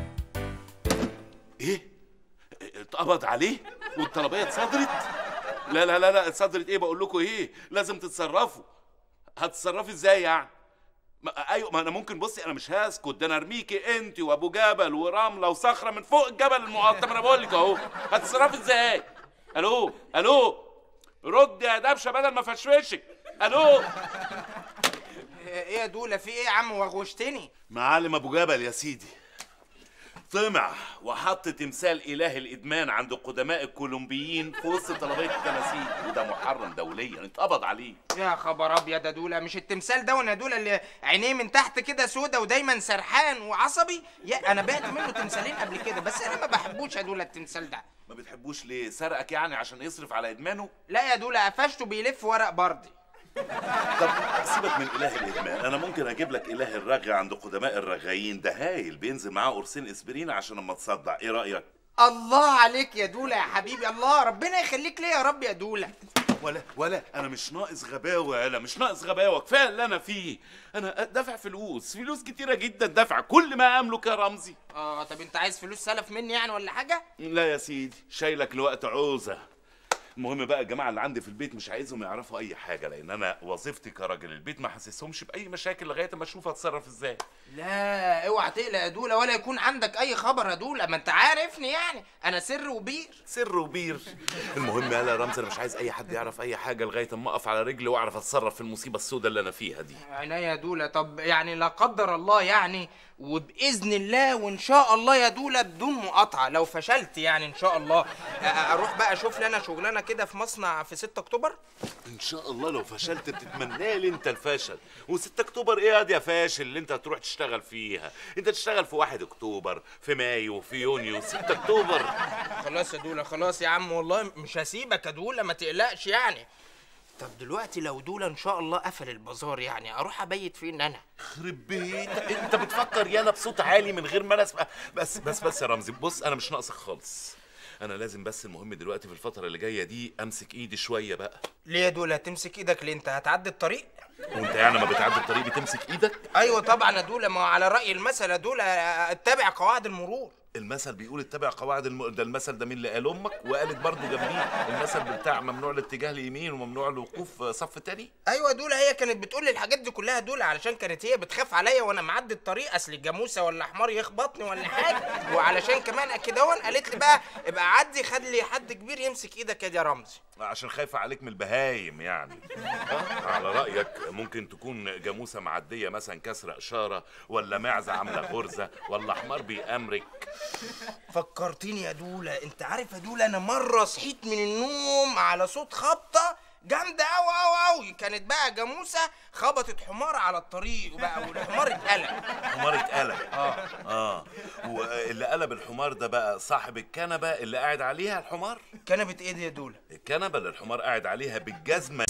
ايه آه، اتقبض عليه والطلبيه اتصدرت لا لا لا لا اتصدرت ايه بقول لكم ايه لازم تتصرفوا هتتصرفي ازاي يعني ما ايوه ما انا ممكن بصي انا مش هسكت ده انا ارميكي انت وابو جبل ورمله وصخره من فوق الجبل المقطم انا بقول لك اهو هتتصرفي ازاي الو الو رد يا دبشه بدل ما فشفشك الو
ايه يا دولا في ايه يا عم وغوشتني
معلم ابو جبل يا سيدي طمع وحط تمثال اله الادمان عند قدماء الكولومبيين في وسط طلبيه التماثيل وده محرم دوليا اتقبض عليه
يا خبر ابيض يا دولا مش التمثال ده وانا دولا اللي عينيه من تحت كده سودا ودايما سرحان وعصبي يا انا بعت منه تمثالين قبل كده بس انا ما بحبوش يا دولا التمثال ده
ما بتحبوش ليه سرقك يعني عشان يصرف على ادمانه
لا يا دولا قفشته بيلف ورق بردي
طب سيبك من اله الادمان انا ممكن اجيب لك اله الرغي عند قدماء الرغايين ده هايل بينزل معاه قرصين اسبرين عشان اما تصدع ايه رايك
الله عليك يا دولا يا حبيبي الله ربنا يخليك ليا يا رب يا دولا
ولا ولا انا مش ناقص غباوه يالا مش ناقص غباوه كفايه اللي انا فيه انا دافع فلوس فلوس كتيره جدا دافع كل ما املك يا رمزي
اه طب انت عايز فلوس سلف مني يعني ولا حاجه
لا يا سيدي شايلك لوقت عوزه المهم بقى الجماعه اللي عندي في البيت مش عايزهم يعرفوا اي حاجه لان انا وظيفتي كراجل البيت ما حسسهمش باي مشاكل لغايه ما اشوف هتصرف ازاي
لا اوعى تقلق يا دولا ولا يكون عندك اي خبر يا دولا ما انت عارفني يعني انا سر وبير
سر وبير المهم يالا يا رمزي انا مش عايز اي حد يعرف اي حاجه لغايه اما اقف على رجلي واعرف اتصرف في المصيبه السوداء اللي انا فيها دي
عينيا يا دولا طب يعني لا قدر الله يعني وباذن الله وان شاء الله يا دولا بدون مقاطعه لو فشلت يعني ان شاء الله أ- اروح بقى اشوف لي انا شغلانه كده في مصنع في 6 اكتوبر
ان شاء الله لو فشلت بتتمنى لي انت الفشل و6 اكتوبر ايه يا فاشل اللي انت هتروح تشتغل فيها انت تشتغل في 1 اكتوبر في مايو في يونيو 6 اكتوبر
خلاص يا دولا خلاص يا عم والله مش هسيبك يا دولا ما تقلقش يعني طب دلوقتي لو دولا ان شاء الله قفل البازار يعني اروح ابيت فين انا
يخرب بيتك انت بتفكر يالا بصوت عالي من غير ما انا اسمع بس بس بس يا رمزي بص انا مش ناقصك خالص انا لازم بس المهم دلوقتي في الفتره اللي جايه دي امسك ايدي شويه بقى
ليه يا دولا تمسك ايدك ليه انت هتعدي الطريق
وانت يعني ما بتعدي الطريق بتمسك ايدك
ايوه طبعا يا دولا ما هو على راي المثل يا دولا اتبع قواعد المرور
المثل بيقول اتبع قواعد الم... ده المثل ده مين اللي قال امك وقالت برضه جنبيه المثل بتاع ممنوع الاتجاه اليمين وممنوع الوقوف صف تاني
ايوه دولا هي كانت بتقول لي الحاجات دي كلها دولا علشان كانت هي بتخاف عليا وانا معدي الطريق اصل الجاموسه ولا حمار يخبطني ولا حاجه وعلشان كمان اكدهون قالت لي بقى ابقى عدي خد لي حد كبير يمسك ايدك يا دي رمزي
عشان خايفه عليك من البهايم يعني آه، على رايك ممكن تكون جاموسه معديه مثلا كسر اشاره ولا معزه عامله غرزه ولا حمار بيأمرك
فكرتني يا دولا انت عارف يا دولا انا مره صحيت من النوم على صوت خبطه جامده قوي قوي قوي كانت بقى جاموسه خبطت حمار على الطريق وبقى والحمار اتقلب
حمار اتقلب اه اه واللي قلب الحمار ده بقى صاحب الكنبه اللي قاعد عليها الحمار
كنبه ايه دي يا دولا
الكنبه اللي الحمار قاعد عليها بالجزمه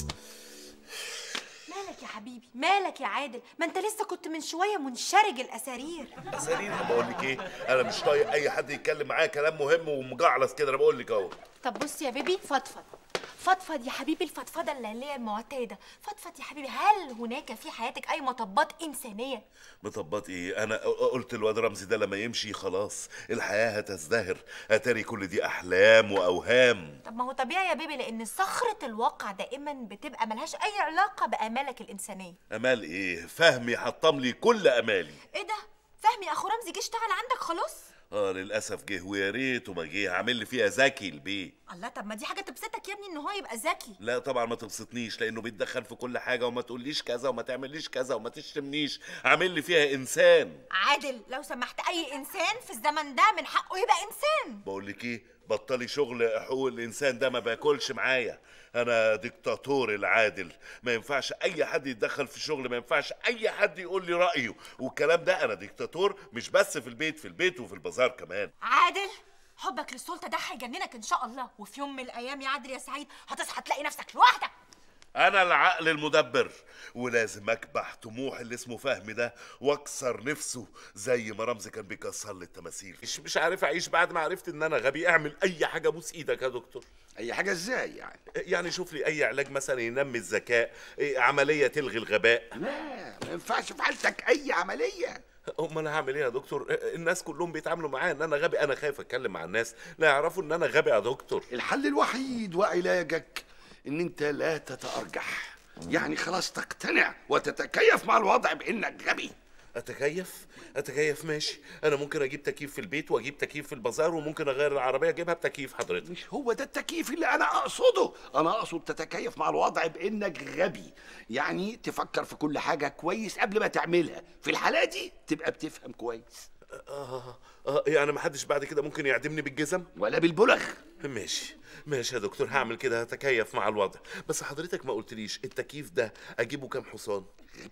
مالك يا حبيبي مالك يا عادل ما انت لسه كنت من شويه منشرج الاسارير
اسارير ما بقول لك ايه انا مش طايق اي حد يتكلم معايا كلام مهم ومجعلص كده انا بقول لك اهو
طب بص يا بيبي فضفض فضفض يا حبيبي الفضفضه اللي هي المعتاده فضفض يا حبيبي هل هناك في حياتك اي مطبات انسانيه
مطبات ايه انا قلت الواد رمزي ده لما يمشي خلاص الحياه هتزدهر اتاري كل دي احلام واوهام
طب ما هو طبيعي يا بيبي لان صخره الواقع دائما بتبقى ملهاش اي علاقه بامالك الانسانيه
امال ايه فهمي حطم لي كل امالي
ايه ده فهمي اخو رمزي جه اشتغل عندك خلاص
اه للاسف جه ويا ريته ما جه عامل لي فيها ذكي البيت
الله طب ما دي حاجه تبسطك يا ابني ان هو يبقى ذكي
لا طبعا ما تبسطنيش لانه بيتدخل في كل حاجه وما تقوليش كذا وما تعمليش كذا وما تشتمنيش عامل لي فيها انسان
عادل لو سمحت اي انسان في الزمن ده من حقه يبقى انسان
بقول لك ايه بطلي شغل حقوق الانسان ده ما باكلش معايا انا ديكتاتور العادل ما ينفعش اي حد يتدخل في شغل ما ينفعش اي حد يقول لي رايه والكلام ده انا ديكتاتور مش بس في البيت في البيت وفي البازار كمان
عادل حبك للسلطه ده هيجننك ان شاء الله وفي يوم من الايام يا عادل يا سعيد هتصحى تلاقي نفسك لوحدك
انا العقل المدبر ولازم اكبح طموح اللي اسمه فهمي ده واكسر نفسه زي ما رمزي كان بيكسر لي التماثيل مش مش عارف اعيش بعد ما عرفت ان انا غبي اعمل اي حاجه بوس ايدك يا دكتور
اي حاجه ازاي يعني
يعني شوف لي اي علاج مثلا ينمي الذكاء إيه، عمليه تلغي الغباء
لا ما ينفعش في حالتك اي عمليه
امال انا هعمل ايه يا دكتور الناس كلهم بيتعاملوا معايا ان انا غبي انا خايف اتكلم مع الناس لا يعرفوا ان انا غبي يا دكتور
الحل الوحيد وعلاجك ان انت لا تتارجح يعني خلاص تقتنع وتتكيف مع الوضع بانك غبي
اتكيف اتكيف ماشي انا ممكن اجيب تكييف في البيت واجيب تكييف في البازار وممكن اغير العربيه اجيبها بتكييف حضرتك
مش هو ده التكييف اللي انا اقصده انا اقصد تتكيف مع الوضع بانك غبي يعني تفكر في كل حاجه كويس قبل ما تعملها في الحاله دي تبقى بتفهم كويس
اه اه يعني ما حدش بعد كده ممكن يعدمني بالجزم
ولا بالبلغ
ماشي ماشي يا دكتور هعمل كده هتكيف مع الوضع بس حضرتك ما قلتليش التكييف ده اجيبه كام حصان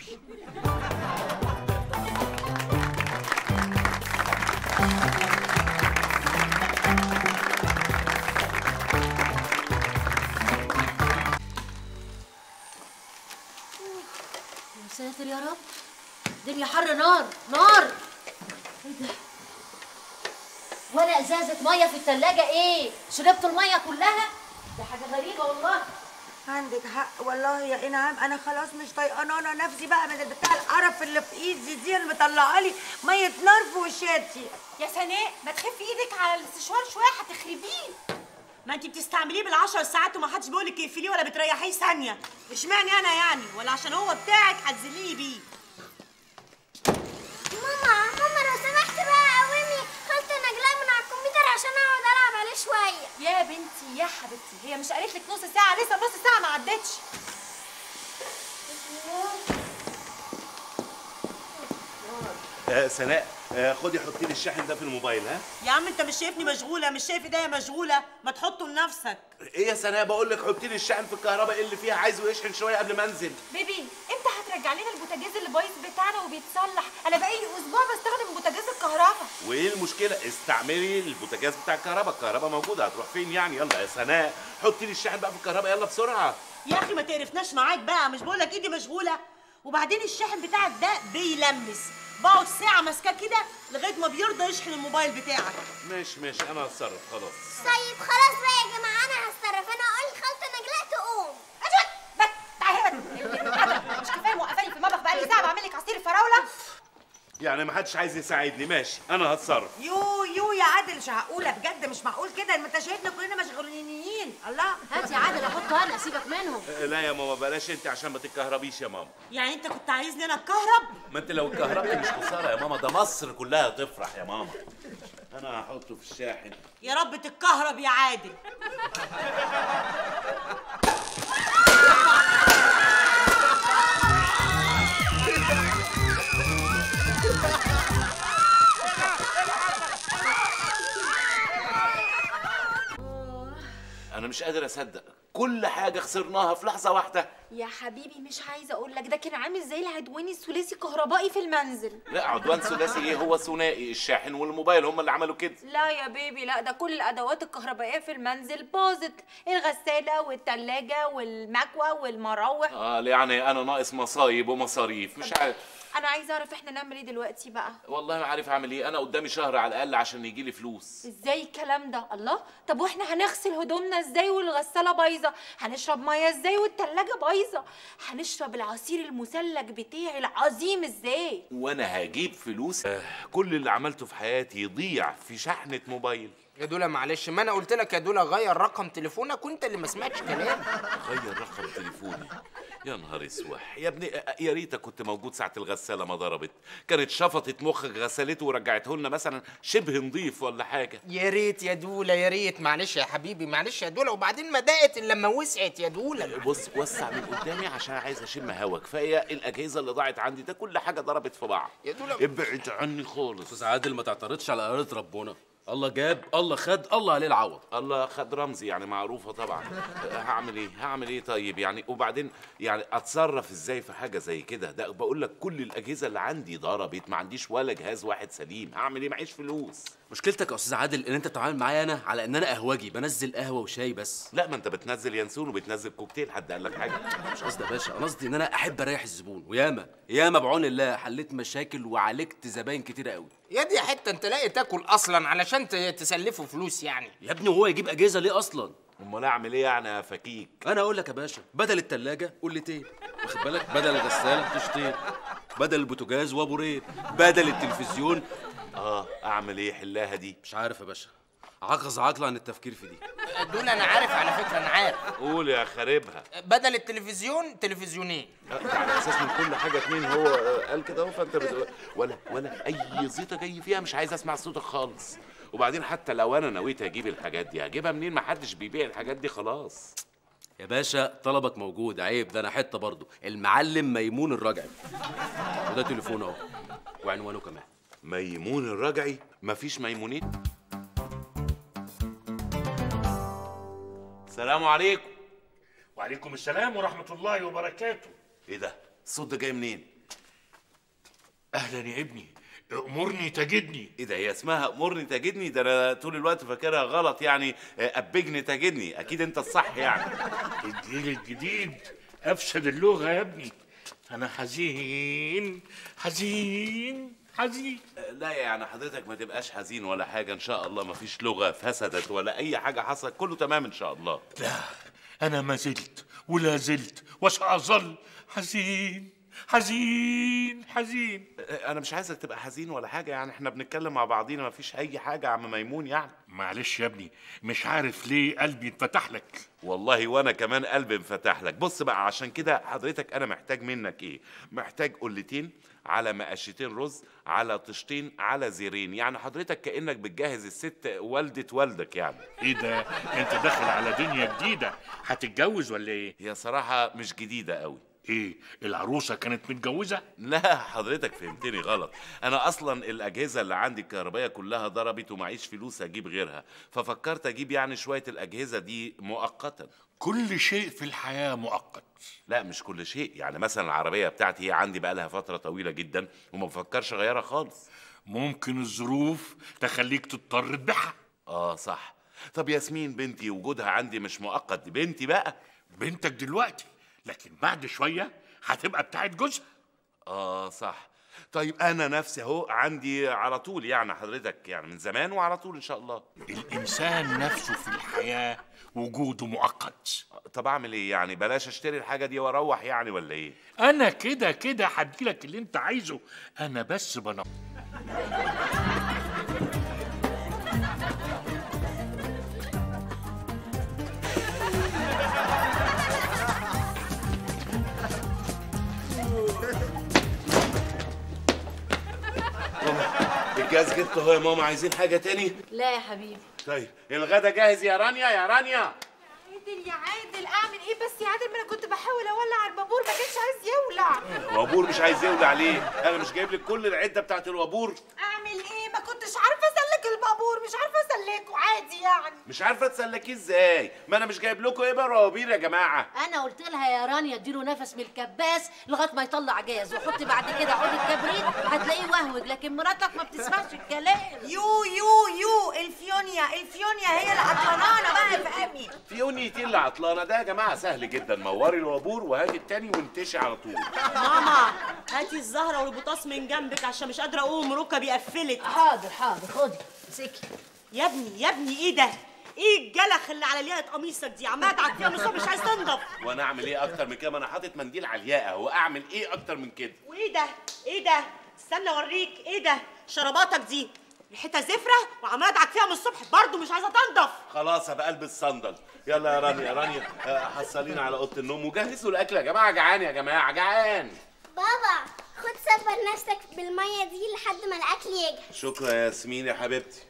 يا ساتر يا رب الدنيا حر نار نار ايه ده ولا ازازه ميه في التلاجة ايه شربتوا الميه كلها ده حاجه غريبه والله
عندك حق والله يا انعام انا خلاص مش طايقانه نفسي بقى من البتاع القرف اللي في ايدي دي اللي مطلعه لي ميه نار في وشاتي
يا سناء ما تخفي ايدك على الاستشوار شويه هتخربيه
ما انت بتستعمليه بالعشر ساعات وما حدش بيقول لك اقفليه ولا بتريحيه ثانيه اشمعنى انا يعني ولا عشان هو بتاعك هتذليني بيه
ماما ماما لو سمحت بقى قومي خالتي نجلاء من على الكمبيوتر عشان اقعد العب عليه شويه
يا بنتي يا حبيبتي هي مش قالت لك نص ساعه لسه نص ساعه ما عدتش
آه سناء آه خدي حطي لي الشاحن ده في الموبايل ها
يا عم انت مش شايفني مشغوله مش شايف ايديا مشغوله ما تحطه لنفسك
ايه يا سناء بقول لك حطي لي الشاحن في الكهرباء اللي فيها عايزه يشحن شويه قبل ما انزل
بيبي امتى هترجع لنا البوتاجاز اللي بايظ بتاعنا وبيتصلح انا بقالي اسبوع بستخدم بوتاجاز الكهرباء
وايه المشكله استعملي البوتاجاز بتاع الكهرباء الكهرباء موجوده هتروح فين يعني يلا يا سناء حطي لي الشاحن بقى في الكهرباء يلا بسرعه
يا اخي ما تقرفناش معاك بقى مش بقول لك ايدي مشغوله وبعدين الشاحن بتاعك ده بيلمس بقعد ساعه ماسكاه كده لغايه ما بيرضى يشحن الموبايل بتاعك
ماشي ماشي انا هتصرف خلاص
طيب خلاص بقى يا جماعه انا هتصرف انا اقول لخالتي نجلاء تقوم
مش كفايه موقفاني في المطبخ بقالي ساعه بعمل لك عصير الفراوله
يعني ما حدش عايز يساعدني ماشي انا هتصرف
يو يو يا عادل مش معقوله بجد مش معقول كده ما انت شايفنا كلنا مشغولين الله
هات يا عادل احطه انا سيبك منهم
آه، لا يا ماما بلاش انت عشان ما تتكهربيش يا ماما
يعني انت كنت عايزني انا اتكهرب
ما انت لو اتكهربت مش خساره يا ماما ده مصر كلها تفرح يا ماما انا هحطه في الشاحن
يا رب تتكهرب يا عادل
انا مش قادر اصدق كل حاجه خسرناها في لحظه واحده
يا حبيبي مش عايزه اقول لك ده كان عامل زي العدواني الثلاثي كهربائي في المنزل
لا عدوان ثلاثي ايه هو ثنائي الشاحن والموبايل هم اللي عملوا كده
لا يا بيبي لا ده كل الادوات الكهربائيه في المنزل باظت الغساله والتلاجة والمكوى والمراوح
اه يعني انا ناقص مصايب ومصاريف مش عارف
انا عايزه اعرف احنا نعمل ايه دلوقتي بقى
والله ما عارف اعمل ايه انا قدامي شهر على الاقل عشان يجي لي فلوس
ازاي الكلام ده الله طب واحنا هنغسل هدومنا ازاي والغساله بايظه هنشرب ميه ازاي والتلاجة بايظه هنشرب العصير المثلج بتاعي العظيم ازاي
وانا هجيب فلوس آه كل اللي عملته في حياتي يضيع في شحنه موبايل
يا دولا معلش ما انا قلت لك يا دولا غير رقم تليفونك وانت اللي ما سمعتش كلامي
غير رقم تليفوني يا نهار اسوح يا ابني يا ريتك كنت موجود ساعه الغساله ما ضربت كانت شفطت مخك غسلته ورجعته لنا مثلا شبه نظيف ولا حاجه
يا ريت يا دولا يا ريت معلش يا حبيبي معلش يا دولا وبعدين ما ضاقت الا لما وسعت يا دولا
بص وسع من قدامي عشان عايز اشم هوا كفايه الاجهزه اللي ضاعت عندي ده كل حاجه ضربت في بعض
يا دولا
ابعد عني خالص
استاذ عادل ما تعترضش على قرارة ربنا الله جاب الله خد الله عليه العوض
الله خد رمزي يعني معروفه طبعا هعمل ايه هعمل ايه طيب يعني وبعدين يعني اتصرف ازاي في حاجه زي كده ده بقول لك كل الاجهزه اللي عندي ضربت ما عنديش ولا جهاز واحد سليم هعمل ايه معيش فلوس
مشكلتك يا استاذ عادل ان انت بتتعامل معايا انا على ان انا قهوجي بنزل قهوه وشاي بس
لا ما انت بتنزل ينسون وبتنزل كوكتيل حد قال لك حاجه
مش قصدي يا باشا انا قصدي ان انا احب اريح الزبون وياما ياما بعون الله حليت مشاكل وعالجت زباين كتيره قوي
يا دي حته انت لاقي تاكل اصلا علشان ت- تسلفه فلوس يعني
يا ابني وهو يجيب اجهزه ليه اصلا
امال اعمل ايه يعني يا فكيك
انا اقول لك يا باشا بدل التلاجة قلتين واخد بالك بدل الغساله طشتين بدل البوتاجاز وابورين بدل التلفزيون
اه اعمل ايه حلاها دي
مش عارف يا باشا عجز عقل عن التفكير في دي
دول انا عارف على فكره انا عارف
قول يا خاربها
بدل التلفزيون تلفزيونين
على اساس من كل حاجه اتنين هو آه، قال كده اهو فانت بتقول ولا ولا اي زيطه جاي فيها مش عايز اسمع صوتك خالص وبعدين حتى لو انا نويت اجيب الحاجات دي هجيبها منين ما حدش بيبيع الحاجات دي خلاص
يا باشا طلبك موجود عيب ده انا حته برضه المعلم ميمون الرجعي وده تليفونه اهو وعنوانه كمان
ميمون الرجعي مفيش ميمونين السلام عليكم
وعليكم السلام ورحمة الله وبركاته
ايه ده الصوت ده جاي منين
أهلا يا ابني أمرني تجدني
ايه ده هي اسمها امرني تجدني ده انا طول الوقت فاكرها غلط يعني آه، ابجني تجدني اكيد انت الصح يعني
الجيل الجديد أفسد اللغة يا ابني أنا حزين حزين حزين
لا يعني حضرتك ما تبقاش حزين ولا حاجه ان شاء الله ما فيش لغه فسدت ولا اي حاجه حصلت كله تمام ان شاء الله
لا أنا ما زلت ولا زلت وسأظل حزين حزين حزين
انا مش عايزك تبقى حزين ولا حاجه يعني احنا بنتكلم مع بعضينا ما فيش اي حاجه يا عم ميمون يعني
معلش يا ابني مش عارف ليه قلبي اتفتح لك
والله وانا كمان قلبي انفتح لك بص بقى عشان كده حضرتك انا محتاج منك ايه محتاج قلتين على مقشتين رز على طشتين على زيرين يعني حضرتك كانك بتجهز الست والده والدك يعني
ايه ده انت داخل على دنيا جديده هتتجوز ولا ايه
هي صراحه مش جديده قوي
ايه العروسه كانت متجوزه
لا حضرتك فهمتني غلط انا اصلا الاجهزه اللي عندي الكهربائيه كلها ضربت ومعيش فلوس اجيب غيرها ففكرت اجيب يعني شويه الاجهزه دي مؤقتا
كل شيء في الحياه مؤقت
لا مش كل شيء يعني مثلا العربيه بتاعتي هي عندي بقى لها فتره طويله جدا وما بفكرش اغيرها خالص
ممكن الظروف تخليك تضطر تبيعها
اه صح طب ياسمين بنتي وجودها عندي مش مؤقت دي بنتي بقى
بنتك دلوقتي لكن بعد شويه هتبقى بتاعت جوزها
اه صح طيب انا نفسي اهو عندي على طول يعني حضرتك يعني من زمان وعلى طول ان شاء الله
الانسان نفسه في الحياه وجوده مؤقت
طب اعمل ايه يعني بلاش اشتري الحاجه دي واروح يعني ولا ايه
انا كده كده هديلك اللي انت عايزه انا بس بنا
الجهاز جبته اهو يا ماما عايزين حاجه تاني
لا يا حبيبي
طيب الغدا جاهز يا رانيا يا رانيا
عادل يا عادل اعمل ايه بس يا عادل ما انا كنت بحاول اولع البابور ما كانش عايز يولع
وابور مش عايز يولع ليه انا مش جايب لك كل العده بتاعت الوابور
اعمل ايه ما كنتش عارفه اسلك البابور مش عارفه اسلكه عادي يعني
مش عارفه تسلكيه ازاي ما انا مش جايب لكم ايه وابير يا جماعه
انا قلت لها يا رانيا اديله نفس من الكباس لغايه ما يطلع جاز وحط بعد كده عود الكبريت هتلاقيه وهوج لكن مراتك ما بتسمعش الكلام
يو يو يو الفيونيا الفيونيا هي اللي عطلانه بقى افهمي
في اونيتين اللي عطلانه ده يا جماعه سهل جدا موري الوابور وهاتي التاني وانتشي على طول
ماما هاتي الزهره والبطاس من جنبك عشان مش قادره اقوم ركبي قفلت
حاضر حاضر خدي امسكي
يا ابني يا ابني ايه ده ايه الجلخ اللي على لياقه قميصك دي عماله تعديها من الصبح مش عايز تنضف
وانا اعمل ايه اكتر من كده ما انا حاطط منديل على الياقه هو اعمل ايه اكتر من كده
وايه ده ايه ده استنى اوريك ايه ده شراباتك دي ريحتها زفره وعماله ادعك فيها من الصبح برضه مش عايزه تنضف
خلاص هبقى البس صندل يلا يا رانيا يا رانيا آه، حصلينا على اوضه النوم وجهزوا الاكل يا جماعه جعان يا جماعه جعان
بابا خد صبر نفسك بالميه دي لحد ما الاكل يجهز
شكرا يا ياسمين يا حبيبتي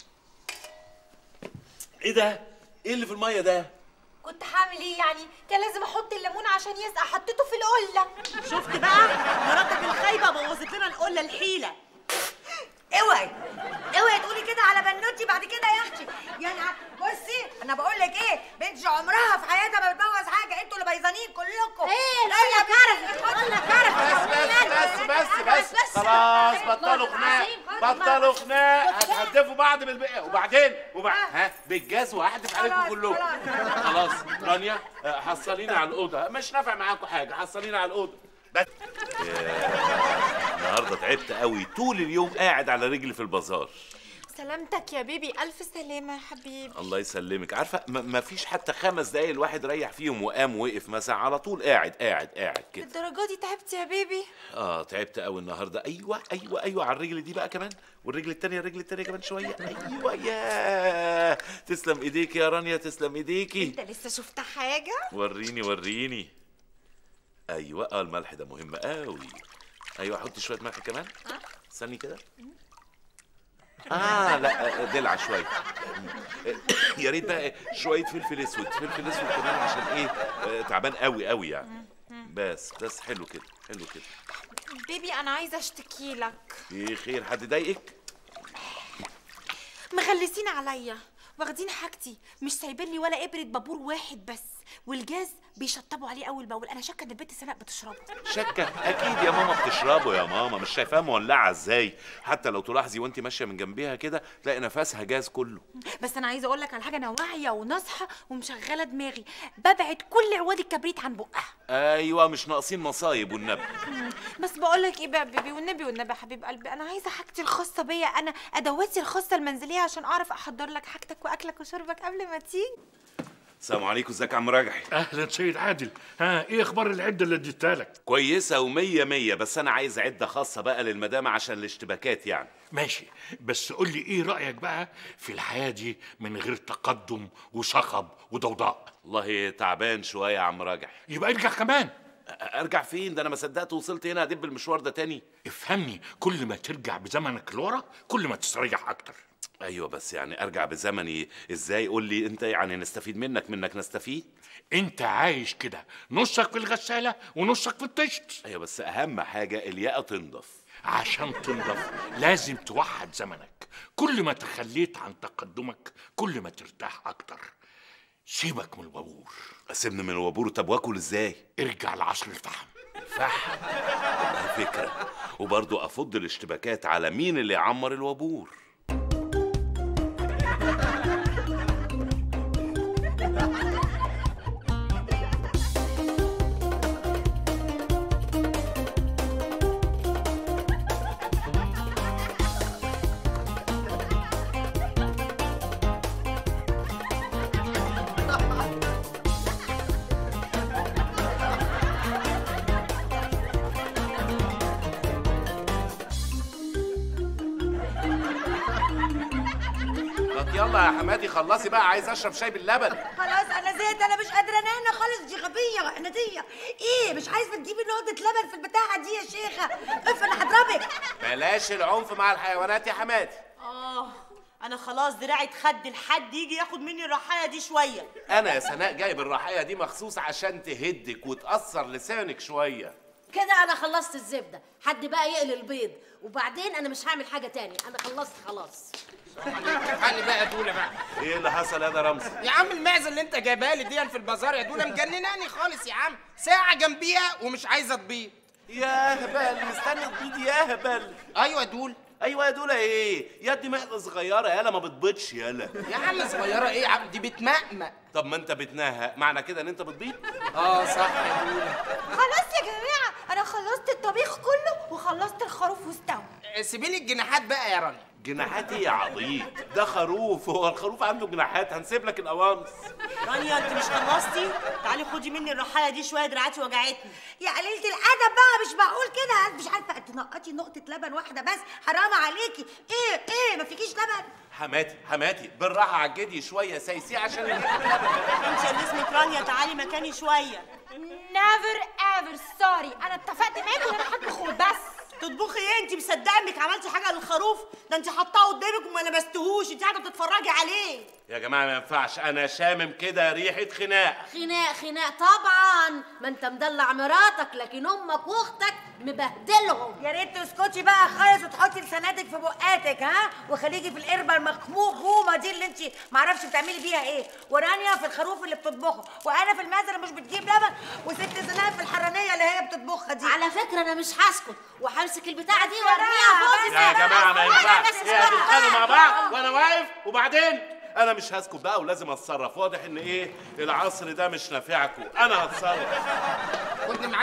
ايه ده ايه اللي في الميه ده
كنت هعمل ايه يعني كان لازم احط الليمون عشان يسقع حطيته في القله
شفت بقى مراتك الخايبه بوظت لنا القله الحيله
اوعي اوعي تقولي كده على بنوتي بعد كده يا اختي يعني بصي انا بقول لك ايه بنتي عمرها في حياتها ما بتبوظ حاجه انتوا اللي بيظانين كلكم
ايه
لا كرف لا كرف
بس بس بس خلاص بطلوا خناق بطلوا خناق هتهدفوا بعض بالبقى وبعدين وبعد ها بالجاز وهحدف عليكم كلكم خلاص رانيا آه، حصلينا على الاوضه مش نافع معاكم حاجه حصلينا على الاوضه بس ياه، النهارده تعبت قوي طول اليوم قاعد على رجلي في البازار
سلامتك يا بيبي الف سلامه يا حبيبي
الله يسلمك عارفه ما فيش حتى خمس دقايق الواحد ريح فيهم وقام وقف مثلا على طول قاعد قاعد قاعد كده
الدرجه دي تعبت يا بيبي
اه تعبت قوي النهارده ايوه ايوه ايوه على الرجل دي بقى كمان والرجل التانية الرجل التانية كمان شويه ايوه يا تسلم ايديكي يا رانيا تسلم ايديكي
انت لسه شفت حاجه
وريني وريني ايوه اه الملح ده مهم قوي ايوه حطي شويه ملح كمان استني كده اه لا آه، دلع شويه يا ريت بقى شويه فلفل اسود فلفل اسود كمان عشان ايه آه، تعبان قوي قوي يعني بس بس حلو كده حلو كده
بيبي انا عايزه اشتكي لك
ايه خير حد ضايقك
مغلسين عليا واخدين حاجتي مش سايبين لي ولا ابره بابور واحد بس والجاز بيشطبوا عليه اول باول انا شاكه ان البنت سناء بتشربه
شكه اكيد يا ماما بتشربه يا ماما مش شايفاها مولعه ازاي حتى لو تلاحظي وانت ماشيه من جنبيها كده تلاقي نفسها جاز كله
بس انا عايزه اقول لك على حاجه انا واعيه وناصحه ومشغله دماغي ببعد كل عواد الكبريت عن بقها
ايوه مش ناقصين مصايب والنبي
بس بقول لك ايه بقى بيبي والنبي والنبي يا حبيب قلبي انا عايزه حاجتي الخاصه بيا انا ادواتي الخاصه المنزليه عشان اعرف احضر لك حاجتك واكلك وشربك قبل ما تيجي
السلام عليكم ازيك يا عم راجحي
اهلا سيد عادل ها ايه اخبار العده اللي اديتها لك
كويسه ومية مية بس انا عايز عده خاصه بقى للمدام عشان الاشتباكات يعني
ماشي بس قول لي ايه رايك بقى في الحياه دي من غير تقدم وصخب وضوضاء
والله تعبان شويه يا عم راجح
يبقى ارجع كمان
ارجع فين ده انا ما صدقت وصلت هنا ادب المشوار ده تاني
افهمني كل ما ترجع بزمنك لورا كل ما تستريح اكتر
ايوه بس يعني ارجع بزمني ازاي قول لي انت يعني نستفيد منك منك نستفيد
انت عايش كده نصك في الغساله ونصك في الطشت
ايوه بس اهم حاجه الياقه تنضف
عشان تنضف لازم توحد زمنك كل ما تخليت عن تقدمك كل ما ترتاح اكتر سيبك من الوابور
سيبني من الوابور طب واكل ازاي
ارجع لعصر الفحم
الفحم والله فكره وبرضه افض الاشتباكات على مين اللي يعمر الوابور طب يلا يا حمادي خلصي بقى عايز اشرب شاي باللبن
خلاص انا زهقت انا مش قادره انام خالص دي غبيه وعناديه ايه مش عايزه تجيبي نقطه لبن في البتاعه دي يا شيخه اف انا هضربك
بلاش العنف مع الحيوانات يا حمادي
اه انا خلاص دراعي اتخد لحد يجي ياخد مني الرحايه دي شويه
انا يا سناء جايب الرحايه دي مخصوص عشان تهدك وتاثر لسانك شويه
كده انا خلصت الزبده حد بقى يقلي البيض وبعدين انا مش هعمل حاجه تاني انا خلصت خلاص
خلي بقى يا دوله بقى
ايه اللي حصل يا ده رمزي
يا عم المعزه اللي انت جايبها لي دي في البازار يا دوله مجنناني خالص يا عم ساعه جنبيها ومش عايزه تبيض
يا هبل مستني تبيض يا هبل
ايوه يا دول
ايوه يا دوله ايه يا دي محنه صغيره يالا ما بتبيضش يالا
يا عم صغيره ايه يا عم دي بتمقمق
طب ما انت بتنهى معنى كده ان انت بتبيض
اه صح يا دوله
خلاص يا جماعه انا خلصت الطبيخ كله وخلصت الخروف واستوى
سيبي لي الجناحات بقى يا رنا
جناحات ايه يا عبيط ده خروف هو الخروف عنده جناحات هنسيب لك القوانص
رانيا انت مش خلصتي تعالي خدي مني الرحاله دي شويه دراعاتي وجعتني يا قليله الادب بقى مش معقول كده مش عارفه تنقطي نقطه لبن واحده بس حرام عليكي ايه ايه ما فيكيش لبن
حماتي حماتي بالراحه على الجدي شويه سايسي عشان
انت اللي اسمك رانيا تعالي مكاني شويه
نيفر ايفر سوري انا اتفقت معاكي ان انا هطبخ وبس
تطبخي ايه انت مصدقه انك عملتي حاجه للخروف ده انت حطاه قدامك وما لمستهوش انت قاعده بتتفرجي عليه
يا جماعه ما ينفعش انا شامم كده ريحه خناق
خناق خناق طبعا ما انت مدلع مراتك لكن امك واختك مبهدلهم
يا ريت تسكتي بقى خالص وتحطي لساناتك في بقاتك ها وخليكي في القربه المخمومه دي اللي انت معرفش بتعملي بيها ايه ورانيا في الخروف اللي بتطبخه وانا في المزرعه مش بتجيب لبن وست زنان في الحرانيه اللي هي بتطبخها دي
على فكره انا مش هسكت وهمسك البتاعه دي وارميها فوق
يا جماعه ما ينفعش ايه هتتخانقوا مع بعض وانا واقف وبعدين انا مش هسكت بقى ولازم اتصرف واضح ان ايه العصر ده مش نافعكم انا هتصرف